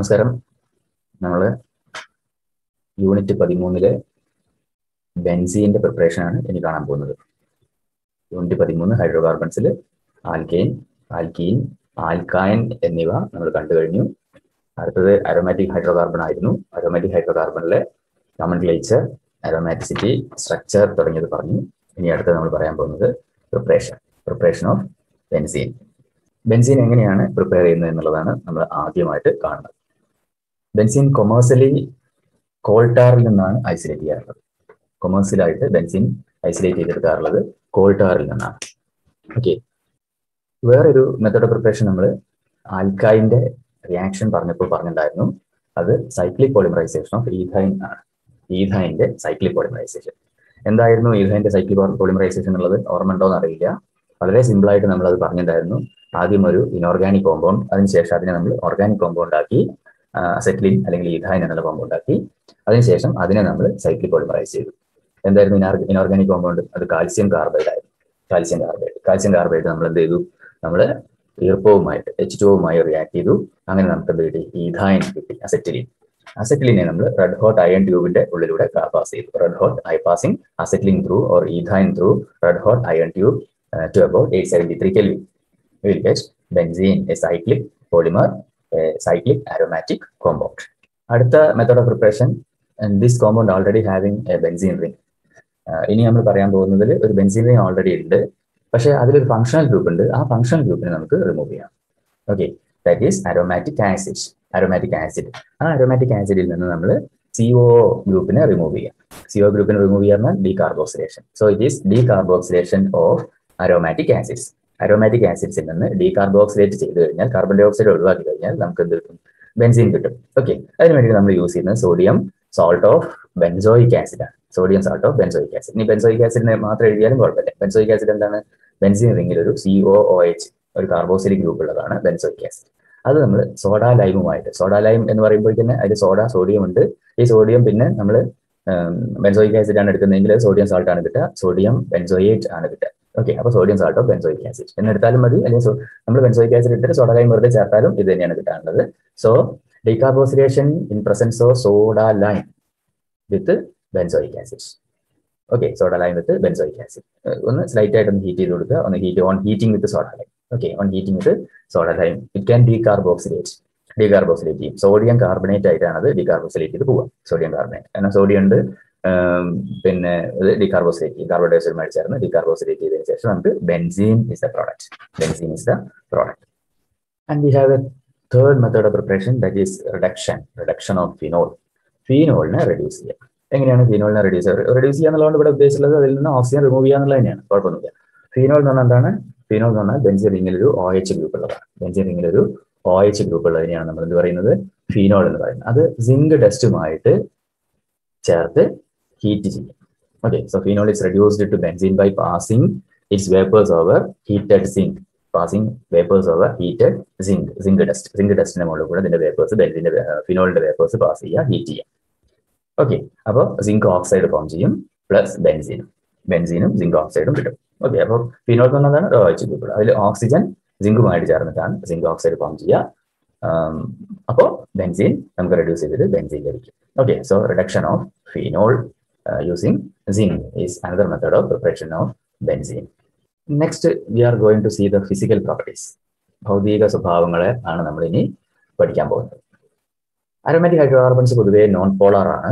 നമസ്കാരം നമ്മൾ യൂണിറ്റ് പതിമൂന്നിലെ ബെൻസീന്റെ പ്രിപ്പറേഷൻ ആണ് ഇനി കാണാൻ പോകുന്നത് യൂണിറ്റ് പതിമൂന്ന് ഹൈഡ്രോ കാർബൺസിൽ ആൽക്കെയിൻ ആൽക്കീൻ ആൽക്കൈൻ എന്നിവ നമ്മൾ കണ്ടു കഴിഞ്ഞു അടുത്തത് അരോമാറ്റിക് ഹൈഡ്രോ കാർബൺ ആയിരുന്നു അരോമാറ്റിക് ഹൈഡ്രോ കാർബണിലെ നോമൻക്ലേച്ചർ അരോമാറ്റിസിറ്റി സ്ട്രക്ചർ തുടങ്ങിയത് പറഞ്ഞു ഇനി അടുത്ത് നമ്മൾ പറയാൻ പോകുന്നത് preparation preparation of benzene benzene എങ്ങനെയാണ് പ്രിപ്പയർ ചെയ്യുന്നത് എന്നുള്ളതാണ് നമ്മൾ ആദ്യമായിട്ട് കാണുന്നത് ബെൻസീൻ കൊമേഴ്സ്യലി കോൾട്ടാറിൽ നിന്നാണ് ഐസൊലേറ്റ് ചെയ്യാറുള്ളത് കൊമേഴ്സ്യലായിട്ട് ബെൻസിൻ ഐസൊലേറ്റ് ചെയ്തെടുക്കാറുള്ളത് കോൾട്ടാറിൽ നിന്നാണ് ഓക്കെ വേറൊരു മെത്തേഡ് ഓഫ് പ്രിപ്പറേഷൻ നമ്മൾ ആൽക്കൈൻ്റെ റിയാക്ഷൻ പറഞ്ഞപ്പോൾ പറഞ്ഞിട്ടുണ്ടായിരുന്നു അത് സൈക്ലിക് പോളിമറൈസേഷൻ ഓഫ് ഈഥൈൻ ആണ് ഈഥൈൻ്റെ സൈക്ലിക് പോളിമറൈസേഷൻ എന്തായിരുന്നു ഈഥൈൻ്റെ സൈക്ലിക് പോളിമറൈസേഷൻ എന്നുള്ളത് ഓർമ്മ ഉണ്ടോ എന്ന് അറിയില്ല വളരെ സിമ്പിൾ ആയിട്ട് നമ്മൾ അത് പറഞ്ഞിട്ടുണ്ടായിരുന്നു ആദ്യം ഒരു ഇനോർഗാനിക് കോമ്പൗണ്ട് അതിനുശേഷം അതിനെ നമ്മൾ ഓർഗാനിക് കോമ്പൗണ്ട് ആക്കി അസെറ്റ്ലിൻ അല്ലെങ്കിൽ ഈഥൈൻ എന്നുള്ള കോമ്പൗണ്ട് ആക്കി അതിനുശേഷം അതിനെ നമ്മൾ സൈക്ലിക് പോളിമറൈസ് ചെയ്തു എന്തായിരുന്നു ഇനോർഗാനിക് കോമ്പൗണ്ട് അത് കാൽസ്യം കാർബൈഡ് ആയിരുന്നു കാൽസ്യം കാർബൈഡ് കാൽസ്യം കാർബൈഡ് നമ്മൾ എന്ത് ചെയ്തു നമ്മൾ ഈർപ്പവുമായിട്ട് എച്ച് ടുവുമായി റിയാക്ട് ചെയ്തു അങ്ങനെ നമുക്ക് എന്ത് കിട്ടി ഈഥൈൻ കിട്ടി അസെറ്റിലിൻ അസെറ്റിലിനെ നമ്മൾ റെഡ് ഹോട്ട് അയൺ ട്യൂബിന്റെ ഉള്ളിലൂടെ പാസ് ചെയ്തു red hot I passing acetylene through or ethyne through red hot iron tube to about eight seventy three kelvin will get benzene a cyclic polymer a cyclic aromatic compound അടുത്ത method of preparation this compound already having a benzene ring ഇനി നമ്മൾ പറയാൻ പോകുന്നതിൽ ഒരു benzene ring already ഉണ്ട് പക്ഷേ അതിലൊരു functional group ഉണ്ട് ആ ഫങ്ഷണൽ ഗ്രൂപ്പിനെ നമുക്ക് റിമൂവ് ചെയ്യാം okay that is aromatic acid aromatic acid ആ അരോമാറ്റിക് ആസിഡിൽ നിന്ന് നമ്മൾ സി ഒ ഗ്രൂപ്പിനെ റിമൂവ് ചെയ്യാം സി ഒ ഗ്രൂപ്പിനെ റിമൂവ് ചെയ്യാൻ decarboxylation so it is decarboxylation of aromatic acids aromatic ആസിഡ്സിൽ നിന്ന് ഡീകാർബോക്സിലേറ്റ് ചെയ്ത് കഴിഞ്ഞാൽ കാർബൺ ഡൈ ഓക്സൈഡ് ഒഴിവാക്കി കഴിഞ്ഞാൽ നമുക്ക് എന്ത് കിട്ടും ബെൻസിൻ കിട്ടും ഓക്കെ അതിന് വേണ്ടി നമ്മൾ യൂസ് ചെയ്യുന്നത് sodium salt of benzoic acid ആണ് sodium salt of benzoic acid ഇനി ബെൻസോയിക് ആസിഡിനെ മാത്രം എഴുതിയാലും കുഴപ്പമില്ല ബെൻസോയിക് ആസിഡ് എന്താണ് ബെൻസിൻ റിംഗിൽ ഒരു സി ഒ ഒ എച്ച് ഒരു കാർബോസിലിക് ഗ്രൂപ്പ് ഉള്ളതാണ് ബെൻസോയിക് ആസിഡ് അത് നമ്മൾ സോഡ ലൈമുമായിട്ട് സോഡ ലൈം എന്ന് പറയുമ്പോൾ തന്നെ അതിൽ സോഡ സോഡിയം ഉണ്ട് ഈ സോഡിയം പിന്നെ നമ്മൾ ബെൻസോയിക് ആസിഡ് ആണ് എടുക്കുന്നതെങ്കിൽ സോഡിയം സാൾട്ട് ആണ് കിട്ടുക സോഡിയം ബെൻസോയേറ്റ് ആണ് കിട്ടുക ഓക്കെ അപ്പോൾ സോഡിയം സാൾട്ടോ ബെൻസോയിക് ആസിഡ് എന്നെടുത്താലും മതി അല്ലെങ്കിൽ നമ്മൾ ബെൻസോയിക് ആസിഡ് ഇട്ടിട്ട് സോഡ ലൈം വെറുതെ ചേർത്താലും ഇത് തന്നെയാണ് കിട്ടാനുള്ളത് so decarboxylation in presence of soda lime with benzoic acid okay soda lime with benzoic acid ഒന്ന് സ്ലൈറ്റ് ആയിട്ട് ഒന്ന് ഹീറ്റ് ചെയ്ത് കൊടുക്കുക ഒന്ന് heat on heating with soda lime okay on heating with soda lime it can decarboxylate decarboxylate ചെയ്യും sodium carbonate ആയിട്ടാണ് അത് ഡീകാർബോക്സിലേറ്റ് ചെയ്ത് പോവുക സോഡിയം കാർബണേറ്റ് കാരണം സോഡിയം ഉണ്ട് പിന്നെ ഇത് ഡീകാർബോസിലേറ്റ് കാർബൺ ഡൈ ഓക്സൈഡ് ചേർന്ന് ഡീകാർബോസിലേറ്റ് ചെയ്തതിനു ശേഷം നമുക്ക് benzene is the product benzene is the product and we have a third method of preparation that is reduction reduction of phenol ഫീനോളിനെ റെഡ്യൂസ് ചെയ്യുക എങ്ങനെയാണ് ഫീനോളിനെ റെഡ്യൂസ് ചെയ്യുക റെഡ്യൂസ് ചെയ്യുക എന്നുള്ളതുകൊണ്ട് ഇവിടെ ഉദ്ദേശിച്ചുള്ളത് അതിൽ നിന്ന് ഓക്സിജൻ റിമൂവ് ചെയ്യുക എന്നുള്ളത് തന്നെയാണ് കുഴപ്പമൊന്നുമില്ല ഫീനോൾ എന്ന് പറഞ്ഞാൽ എന്താണ് ഫീനോൾ എന്ന് പറഞ്ഞാൽ ബെൻസിൻ റിംഗിൽ ഒരു ഒ എച്ച് ഗ്രൂപ്പ് ഉള്ളതാണ് ബെൻസിൻ റിംഗിൽ ഒരു ഒ എച്ച് ഗ്രൂപ്പ് ഉള്ളതിനെയാണ് നമ്മൾ എന്ത് പറയുന്നത് ഫീനോൾ എന്ന് പറയുന്നത് അത് സിങ്ക് ഡസ്റ്റുമായിട്ട് ചേർത്ത് ഹീറ്റ് ചെയ്യും okay so phenol is reduced to benzene by passing its vapours over heated zinc passing vapours over heated zinc zinc dust zinc ഡസ്റ്റിന്റെ മുകളിൽ കൂടെ ഇതിന്റെ വേപ്പേഴ്സ് ബെൻസിന്റെ ഫിനോളിന്റെ വേപ്പേഴ്സ് പാസ് ചെയ്യുക ഹീറ്റ് ചെയ്യാം ഓക്കെ അപ്പോൾ സിങ്ക് ഓക്സൈഡ് ഫോം ചെയ്യും പ്ലസ് ബെൻസിനും ബെൻസിനും സിങ്ക് ഓക്സൈഡും കിട്ടും ഓക്കെ അപ്പോൾ ഫിനോൾ എന്നതാണ് റോയിച്ച് ഗ്രൂപ്പ് അതിൽ ഓക്സിജൻ സിങ്കുമായിട്ട് ചേർന്നിട്ടാണ് സിങ്ക് ഓക്സൈഡ് ഫോം ചെയ്യുക അപ്പോൾ ബെൻസിൻ നമുക്ക് റെഡ്യൂസ് ചെയ്തിട്ട് ബെൻസിൻ ലഭിക്കും okay so reduction of phenol using zinc is another method of preparation of benzene next we are going to see the physical properties ഭൗതിക സ്വഭാവങ്ങളെ ആണ് നമ്മൾ ഇനി പഠിക്കാൻ പോകുന്നത് അരോമാറ്റിക് ഹൈഡ്രോ കാർബൺസ് പൊതുവേ നോൺ പോളാർ ആണ്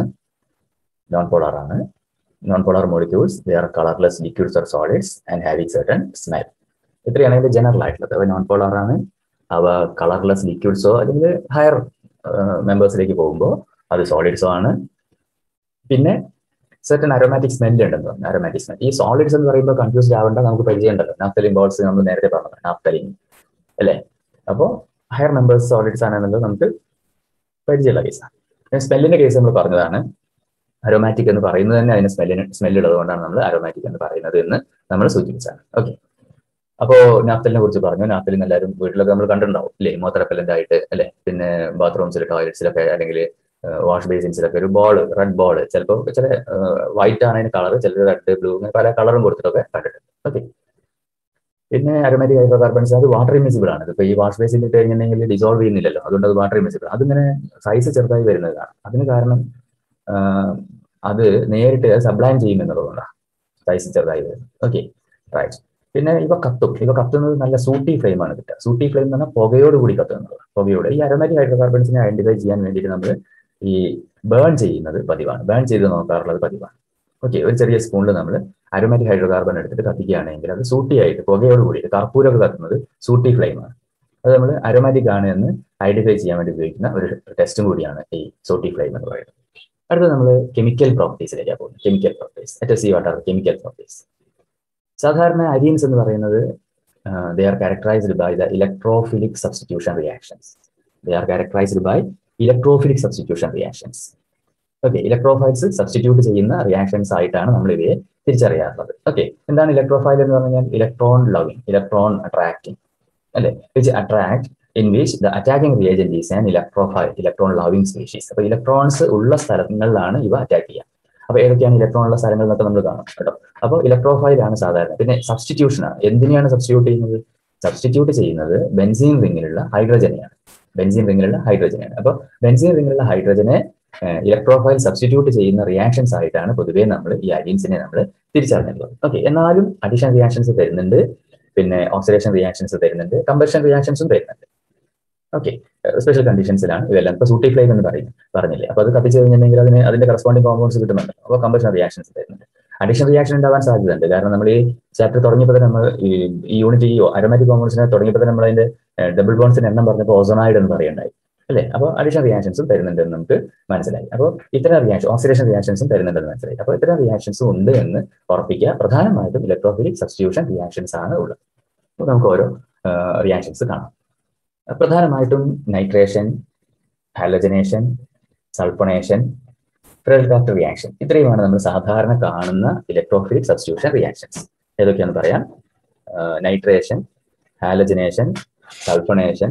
നോൺ പോളാർ ആണ് non polar molecules they are colourless liquids or solids and having certain smell ഇത്രയാണ് ഇതിന്റെ ജനറൽ ആയിട്ടുള്ളത് അവ നോൺ പോളാർ ആണ് അവ കളർലെസ് ലിക്വിഡ്സോ അല്ലെങ്കിൽ ഹയർ മെമ്പേഴ്സിലേക്ക് പോകുമ്പോൾ അത് സോളിഡ്സോ ആണ് പിന്നെ സെർട്ടൻ അരോമാറ്റിക് സ്മെല്ല് ഉണ്ടെന്ന് പറഞ്ഞു അരോമാറ്റിക് സ്മെൽ ഈ സോളിഡ്സ് എന്ന് പറയുമ്പോൾ കൺഫ്യൂസ്ഡ് ആവേണ്ട നമുക്ക് പരിചയമുണ്ടല്ലോ നാഫ്തലിൻ ബോൾസ് നമ്മൾ നേരത്തെ പറഞ്ഞു നാഫ്തലിൻ അല്ലേ അപ്പോൾ ഹയർ മെമ്പേഴ്സ് സോളിഡ്സ് ആണെന്നുള്ളത് നമുക്ക് പരിചയമുള്ള കേസാണ് സ്മെല്ലിന്റെ കേസ് നമ്മൾ പറഞ്ഞതാണ് അരോമാറ്റിക് എന്ന് പറയുന്നത് തന്നെ അതിന് സ്മെല്ലിന് സ്മെല്ല് ഉള്ളതുകൊണ്ടാണ് നമ്മൾ അരോമാറ്റിക് എന്ന് പറയുന്നത് എന്ന് നമ്മൾ സൂചിപ്പിച്ചാണ് ഓക്കെ അപ്പോ നാഫ്തലിനെ കുറിച്ച് പറഞ്ഞു നാഫ്തലിൻ എല്ലാവരും വീട്ടിലൊക്കെ നമ്മൾ കണ്ടിട്ടുണ്ടാവും അല്ലേ മോത്തറപ്പലന്റ് ആയിട്ട് അല്ലെ പിന്നെ ബാത്റൂംസിൽ ടോയ്ലറ്റ്സിലൊക്കെ അല്ലെങ്കിൽ വാഷ് ബേസിൻസിലൊക്കെ ഒരു ബോൾ റെഡ് ബോൾ ചിലപ്പോൾ ചില വൈറ്റ് ആണ് അതിന് കളർ ചിലർ റെഡ് ബ്ലൂ അങ്ങനെ പല കളറും കൊടുത്തിട്ടൊക്കെ കണ്ടിട്ടുണ്ട് ഓക്കെ പിന്നെ അരോമാറ്റിക് ഹൈഡ്രോകാർബൺസ് അത് വാട്ടർ ഇമിസിബിൾ ആണ് ഇപ്പൊ ഈ വാഷ് ബേസിൽ ഇട്ട് കഴിഞ്ഞിട്ടുണ്ടെങ്കിൽ ഡിസോൾവ് ചെയ്യുന്നില്ലല്ലോ അതുകൊണ്ട് അത് വാട്ടർ ഇമിസിബിൾ അതിങ്ങനെ സൈസ് ചെറുതായി വരുന്നതാണ് അതിന് കാരണം അത് നേരിട്ട് സബ്ലൈം ചെയ്യും എന്നുള്ളതുകൊണ്ടാണ് സൈസ് ചെറുതായി വരുന്നത് ഓക്കെ റൈറ്റ് പിന്നെ ഇവ കത്തും ഇവ കത്തുന്നത് നല്ല സൂട്ടി ഫ്ലെയിം ആണ് കിട്ടുക സൂട്ടി ഫ്ലെയിം എന്ന് പറഞ്ഞാൽ പുകയോട് കൂടി കത്തുന്നത് പുകയോട് ഈ അരോമാറ്റിക് ഹൈഡ്രോകാർബൺസിനെ ഐഡന്റിഫൈ ചെയ്യാൻ വേണ്ടിയിട്ട് നമ്മൾ ഈ ബേൺ ചെയ്യുന്നത് പതിവാണ് ബേൺ ചെയ്ത് നോക്കാറുള്ളത് പതിവാണ് ഓക്കെ ഒരു ചെറിയ സ്പൂണിൽ നമ്മൾ അരോമാറ്റിക് ഹൈഡ്രോകാർബൺ എടുത്തിട്ട് കത്തിക്കുകയാണെങ്കിൽ അത് സൂട്ടി ആയിട്ട് പുകയോട് കൂടി കർപ്പൂരമൊക്കെ കത്തുന്നത് സൂട്ടി ഫ്ലെയിം ആണ് അത് നമ്മൾ അരോമാറ്റിക് ആണ് എന്ന് ഐഡന്റിഫൈ ചെയ്യാൻ വേണ്ടി ഉപയോഗിക്കുന്ന ഒരു ടെസ്റ്റും കൂടിയാണ് ഈ സൂട്ടി ഫ്ലെയിം എന്ന് പറയുന്നത് അടുത്ത നമ്മൾ കെമിക്കൽ പ്രോപ്പർട്ടീസിലേക്കാണ് പോകുന്നത് chemical properties at see what are chemical properties സാധാരണ അരീൻസ് എന്ന് പറയുന്നത് they are characterised by the electrophilic substitution reactions they are characterised by electrophilic substitution reactions okay electrophiles substitute ചെയ്യുന്ന റിയാക്ഷൻസ് ആയിട്ടാണ് നമ്മൾ ഇവയെ തിരിച്ചറിയാറുള്ളത് ഓക്കെ എന്താണ് ഇലക്ട്രോഫൈൽ എന്ന് പറഞ്ഞാൽ ഇലക്ട്രോൺ ലവിങ് ഇലക്ട്രോൺ അട്രാക്ടിങ് അല്ലെ which attract in which the attacking reagent is an electrophile electron loving species അപ്പൊ ഇലക്ട്രോൺസ് ഉള്ള സ്ഥലങ്ങളിലാണ് ഇവ അറ്റാക്ക് ചെയ്യുക അപ്പൊ ഏതൊക്കെയാണ് ഇലക്ട്രോൺ ഉള്ള സ്ഥലങ്ങൾ എന്നൊക്കെ നമ്മൾ കാണും കേട്ടോ അപ്പോൾ ഇലക്ട്രോഫൈൽ ആണ് സാധാരണ പിന്നെ സബ്സ്റ്റിറ്റ്യൂഷൻ ആണ് എന്തിനെയാണ് സബ്സ്റ്റിറ്റ്യൂട്ട് ചെയ്യുന്നത് സബ്സ്റ്റിറ്റ്യൂട്ട് ചെയ്യുന്നത് ബെൻസീൻ റിങ്ങിലുള്ള ഹൈഡ്രജനെയാണ് ബെൻസീൻ റിങ്ങിലുള്ള ഹൈഡ്രജനെയാണ് അപ്പോൾ ബെൻസീൻ റിങ്ങിലുള്ള ഹൈഡ്രജനെ ഇലക്ട്രോഫൈൽ സബ്സ്റ്റിറ്റ്യൂട്ട് ചെയ്യുന്ന റിയാക്ഷൻസ് ആയിട്ടാണ് പൊതുവേ നമ്മൾ ഈ അരീൻസിനെ നമ്മൾ തിരിച്ചറിഞ്ഞിട്ടുള്ളത് ഓക്കെ എന്നാലും അഡീഷൻ റിയാക്ഷൻസ് തരുന്നുണ്ട് പിന്നെ ഓക്സിഡേഷൻ റിയാക്ഷൻസ് തരുന്നുണ്ട് കമ്പഷൻ റിയാക്ഷൻസും തരുന്നുണ്ട് ഓക്കെ സ്പെഷ്യൽ കണ്ടീഷൻസിലാണ് ഇതെല്ലാം ഇപ്പൊ സൂട്ടി ഫ്ലെയിം എന്ന് പറയും പറഞ്ഞില്ലേ അപ്പൊ അത് കത്തിച്ചു കഴിഞ്ഞിട്ടുണ്ടെങ്കിൽ അതിന് അതിന്റെ കറസ്പോണ്ടിങ് കോമ്പൗണ്ട്സ് കിട്ടുന്നുണ്ട് അപ്പോൾ കമ്പഷൻ റിയാക്ഷൻസ് തരുന്നുണ്ട് അഡീഷൻ റിയാക്ഷൻ ഉണ്ടാവാൻ സാധ്യതയുണ്ട് കാരണം നമ്മൾ ഈ ചാപ്റ്റർ തുടങ്ങിയപ്പോൾ തന്നെ നമ്മൾ ഈ യൂണിറ്റ് ഈ അരോമാറ്റിക് കോമ്പൗണ്ട്സിനെ തുടങ്ങിയപ്പോൾ തന്നെ നമ്മൾ അതിന്റെ ഡബിൾ ബോൺസിന്റെ എണ്ണം പറഞ്ഞപ്പോൾ ഓസോണായിഡ് എന്ന് പറയുണ്ടായി അല്ലേ അപ്പോൾ അഡീഷൻ റിയാക്ഷൻസും തരുന്നുണ്ടെന്ന് നമുക്ക് മനസ്സിലായി അപ്പോൾ ഇത്തരം റിയാക്ഷൻ ഓക്സിഡേഷൻ റിയാക്ഷൻസും തരുന്നുണ്ടെന്ന് മനസ്സിലായി അപ്പോൾ ഇത്തരം റിയാക്ഷൻസും ഉണ്ട് എന്ന് ഉറപ്പിക്കുക പ്രധാനമായിട്ടും ഇലക്ട്രോഫിലിക് സബ്സ്റ്റിറ്റ്യൂഷൻ റിയാക്ഷൻസ് ആണ് ഉള്ളത് അപ്പോൾ നമുക്ക് ഓരോ റിയാക്ഷൻസ് കാണാം പ്രധാനമായിട്ടും nitration halogenation sulphonation Friedel Craft reaction ഇത്രയുമാണ് നമ്മൾ സാധാരണ കാണുന്ന ഇലക്ട്രോഫിലിക് സബ്സ്റ്റിറ്റ്യൂഷൻ റിയാക്ഷൻസ് ഏതൊക്കെയാണെന്ന് പറയാം nitration halogenation sulphonation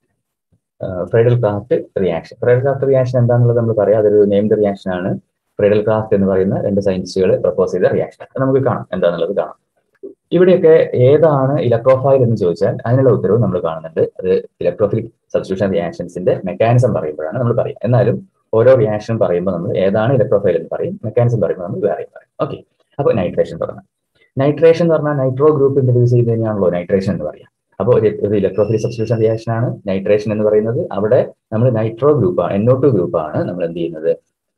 Friedel Craft reaction Friedel Craft reaction എന്താണെന്നുള്ളത് നമ്മൾ പറയാം അതൊരു നെയിംഡ് റിയാക്ഷൻ ആണ് ഫ്രൈഡൽ ക്രാഫ്റ്റ് എന്ന് പറയുന്ന രണ്ട് സയന്റിസ്റ്റുകൾ പ്രപ്പോസ് ചെയ്ത റിയാക്ഷൻ അത് നമുക്ക് കാണാം എന്താണെന്നുള്ളത് കാണാം ഇവിടെയൊക്കെ ഏതാണ് ഇലക്ട്രോഫൈൽ എന്ന് ചോദിച്ചാൽ അതിനുള്ള ഉത്തരവ് നമ്മൾ കാണുന്നുണ്ട് അത് ഇലക്ട്രോഫിലിക് സബ്സ്റ്റിറ്റ്യൂഷൻ റിയാക്ഷൻസിന്റെ മെക്കാനിസം പറയുമ്പോഴാണ് നമ്മൾ പറയുക എന്നാലും ഓരോ റിയാക്ഷൻ പറയുമ്പോൾ നമ്മൾ ഏതാണ് ഇലക്ട്രോഫൈൽ എന്ന് പറയും മെക്കാനിസം പറയുമ്പോൾ നമ്മൾ വേറെ പറയും ഓക്കെ അപ്പോൾ നൈട്രേഷൻ തുടങ്ങാം നൈട്രേഷൻ എന്ന് പറഞ്ഞാൽ നൈട്രോ ഗ്രൂപ്പ് ഇൻട്രൊഡ്യൂസ് ചെയ്ത് കഴിഞ്ഞാണല്ലോ നൈട്രേഷൻ എന്ന് പറയാം അപ്പോൾ ഒരു ഇലക്ട്രോഫിലിക് സബ്സ്റ്റിറ്റ്യൂഷൻ റിയാക്ഷൻ ആണ് നൈട്രേഷൻ എന്ന് പറയുന്നത് അവിടെ നമ്മൾ നൈട്രോ ഗ്രൂപ്പാണ് എൻഒ ടു ഗ്രൂപ്പാണ് നമ്മൾ എന്ത് ചെയ്യുന്നത്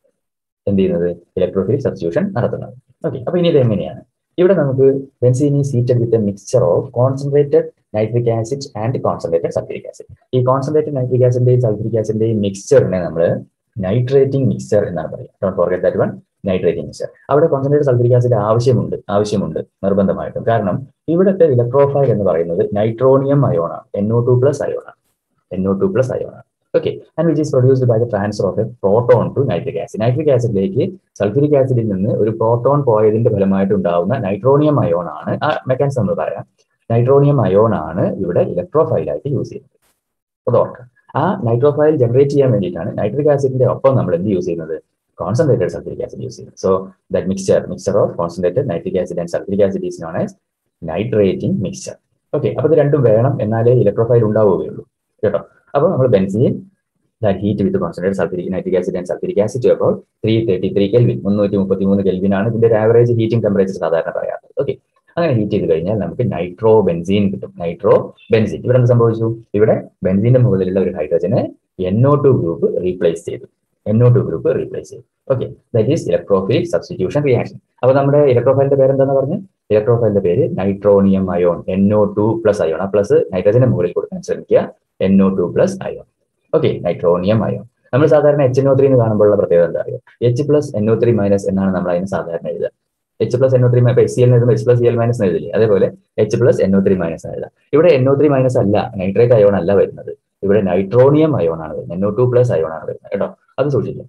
എന്ത് ചെയ്യുന്നത് ഇലക്ട്രോഫിലിക് സബ്സ്റ്റിറ്റ്യൂഷൻ നടത്തുന്നത് ഓക്കെ അപ്പോൾ ഇനി ഇത് എങ്ങനെയാണ് ഇവിടെ നമുക്ക് ബെൻസീൻ ഈ heated with a mixture of concentrated nitric acid and concentrated sulphuric acid ഈ കോൺസെൻട്രേറ്റഡ് നൈട്രിക് ആസിഡിന്റെയും സൾഫ്യൂരിക് ആസിഡിന്റെയും മിക്സ്ചറിനെ നമ്മൾ നൈട്രേറ്റിംഗ് മിക്സ്ചർ എന്നാണ് പറയുക don't forget that one nitrating mixture അവിടെ കോൺസെൻട്രേറ്റഡ് സൾഫ്യൂരിക് ആസിഡ് ആവശ്യമുണ്ട് ആവശ്യമുണ്ട് നിർബന്ധമായിട്ടും കാരണം ഇവിടുത്തെ ഇലക്ട്രോഫൈൽ എന്ന് പറയുന്നത് നൈട്രോണിയം അയോൺ ആണ് എൻഒ ടു പ്ലസ് അയോൺ ആണ് എൻഒ ടു പ്ലസ് അയോൺ ആണ് okay and which is produced by the transfer of a proton to nitric acid nitric ആസിഡിലേക്ക് സൾഫ്യൂരിക് ആസിഡിൽ നിന്ന് ഒരു പ്രോട്ടോൺ പോയതിന്റെ ഫലമായിട്ട് ഉണ്ടാവുന്ന നൈട്രോണിയം അയോൺ ആണ് ആ മെക്കാനിസം നമ്മൾ പറയാം നൈട്രോണിയം അയോൺ ആണ് ഇവിടെ ഇലക്ട്രോഫൈലായിട്ട് യൂസ് ചെയ്യുന്നത് അത് ഓർക്കുക ആ നൈട്രോഫൈൽ ജനറേറ്റ് ചെയ്യാൻ വേണ്ടിയിട്ടാണ് നൈട്രിക് ആസിഡിന്റെ ഒപ്പം നമ്മൾ എന്ത് യൂസ് ചെയ്യുന്നത് കോൺസെൻട്രേറ്റഡ് സൾഫ്യൂരിക് ആസിഡ് യൂസ് ചെയ്യുന്നത് so that mixture mixture of concentrated nitric acid and sulphuric acid is known as nitrating mixture okay അപ്പൊ ഇത് രണ്ടും വേണം എന്നാലേ ഇലക്ട്രോഫൈൽ ഉണ്ടാവുകയുള്ളൂ കേട്ടോ അപ്പോൾ നമ്മൾ benzene that heat with concentrate sulphuric nitric acid and sulphuric acid to about three thirty three kelvin മുന്നൂറ്റി മുപ്പത്തി മൂന്ന് കെൽവിൻ ആണ് ഇതിന്റെ ഒരു ആവറേജ് ഹീറ്റിംഗ് ടെമ്പറേച്ചർ സാധാരണ പറയാറുള്ളത് ഓക്കെ അങ്ങനെ ഹീറ്റ് ചെയ്ത് കഴിഞ്ഞാൽ നമുക്ക് നൈട്രോ ബെൻസീൻ കിട്ടും നൈട്രോ ബെൻസീൻ ഇവിടെ എന്ത് സംഭവിച്ചു ഇവിടെ ബെൻസീന്റെ മുകളിലുള്ള ഒരു ഹൈഡ്രജനെ എൻഒ ടു ഗ്രൂപ്പ് റീപ്ലേസ് ചെയ്തു എൻഒ ടു ഗ്രൂപ്പ് റീപ്ലേസ് ചെയ്തു okay that is electrophilic substitution reaction അപ്പൊ നമ്മുടെ ഇലക്ട്രോഫൈലിന്റെ പേര് എന്താണെന്ന് പറഞ്ഞു ഇലക്ട്രോഫൈലിന്റെ പേര് nitronium ion N O two plus ion ആ പ്ലസ് നൈട്രജന്റെ മുകളിൽ കൊടുക്കാൻ ശ്രമിക്കുക N O two plus ion okay nitronium ion നമ്മൾ സാധാരണ എച്ച് എൻഒ ത്രീ എന്ന് കാണുമ്പോഴുള്ള പ്രത്യേകത എന്താ അറിയോ H plus N O three minus എന്നാണ് നമ്മൾ അതിന് സാധാരണ എഴുതുക H plus N O three H C L എഴുതുമ്പോൾ H plus C L minus എഴുതില്ലേ അതേപോലെ H plus N O three minus എഴുതാം ഇവിടെ എൻഒ ത്രീ മൈനസ് അല്ല നൈട്രേറ്റ് അയോൺ അല്ല വരുന്നത് ഇവിടെ നൈട്രോണിയം അയോൺ ആണ് വരുന്നത് എൻഒ ടു പ്ലസ് അയോൺ ആണ് വരുന്നത് കേട്ടോ അത് സൂക്ഷിക്കുക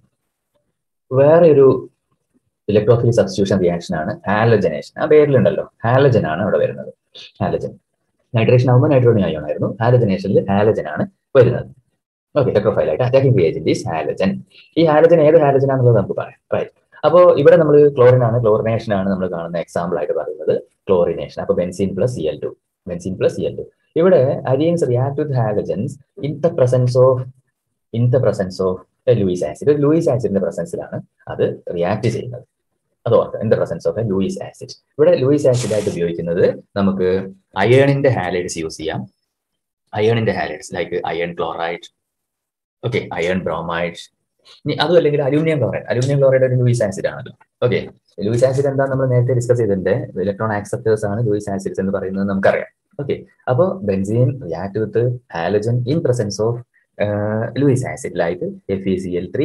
വേറെ ഒരു ഇലക്ട്രോഫിലിക് സബ്സ്റ്റിറ്റ്യൂഷൻ റിയാക്ഷൻ ആണ് ഹാലജനേഷൻ ആ പേരിലുണ്ടല്ലോ ഹാലജൻ ആണ് അവിടെ വരുന്നത് ഹാലജൻ നൈട്രേഷൻ ആകുമ്പോൾ നൈട്രോണിയം അയോൺ ആയിരുന്നു ഹാലജനേഷനിൽ ഹാലജൻ ആണ് വരുന്നത് ഓക്കെ ഇലക്ട്രോഫൈൽ ആയിട്ട് അറ്റാക്കിംഗ് റിയേജന്റ് ഈസ് ഹാലജൻ ഈ ഹാലജൻ ഏത് ഹാലജൻ ആണെന്നുള്ളത് നമുക്ക് പറയാം റൈറ്റ് അപ്പോൾ ഇവിടെ നമ്മൾ ക്ലോറിൻ ആണ് ക്ലോറിനേഷൻ ആണ് നമ്മൾ കാണുന്ന എക്സാമ്പിൾ ആയിട്ട് പറയുന്നത് ക്ലോറിനേഷൻ അപ്പോൾ benzene plus C L two benzene plus C L two ഇവിടെ arenes react with halogens in the presence of in the presence of Lewis acid Lewis ആസിഡിന്റെ പ്രസൻസിലാണ് അത് റിയാക്ട് ചെയ്യുന്നത് അത് ഓർക്കുക in the presence of a Lewis acid ഇവിടെ Lewis acid ആയിട്ട് ഉപയോഗിക്കുന്നത് നമുക്ക് അയേണിന്റെ ഹാലൈഡ്സ് യൂസ് ചെയ്യാം അയേണിന്റെ halides like iron chloride okay iron bromide ഇനി അതും അല്ലെങ്കിൽ അലൂമിനിയം ക്ലോറൈഡ് അലൂമിനിയം ക്ലോറൈഡ് ഒരു ലൂയിസ് ആസിഡ് ആണല്ലോ ഓക്കെ ലൂയിസ് ആസിഡ് എന്താ നമ്മൾ നേരത്തെ ഡിസ്കസ് ചെയ്തിട്ടുണ്ട് ഇലക്ട്രോൺ ആക്സെപ്റ്റേഴ്സ് ആണ് ലൂയിസ് ആസിഡ്സ് എന്ന് പറയുന്നത് നമുക്കറിയാം ഓക്കെ അപ്പോൾ benzene react with halogen in presence of Lewis acid like F E C L three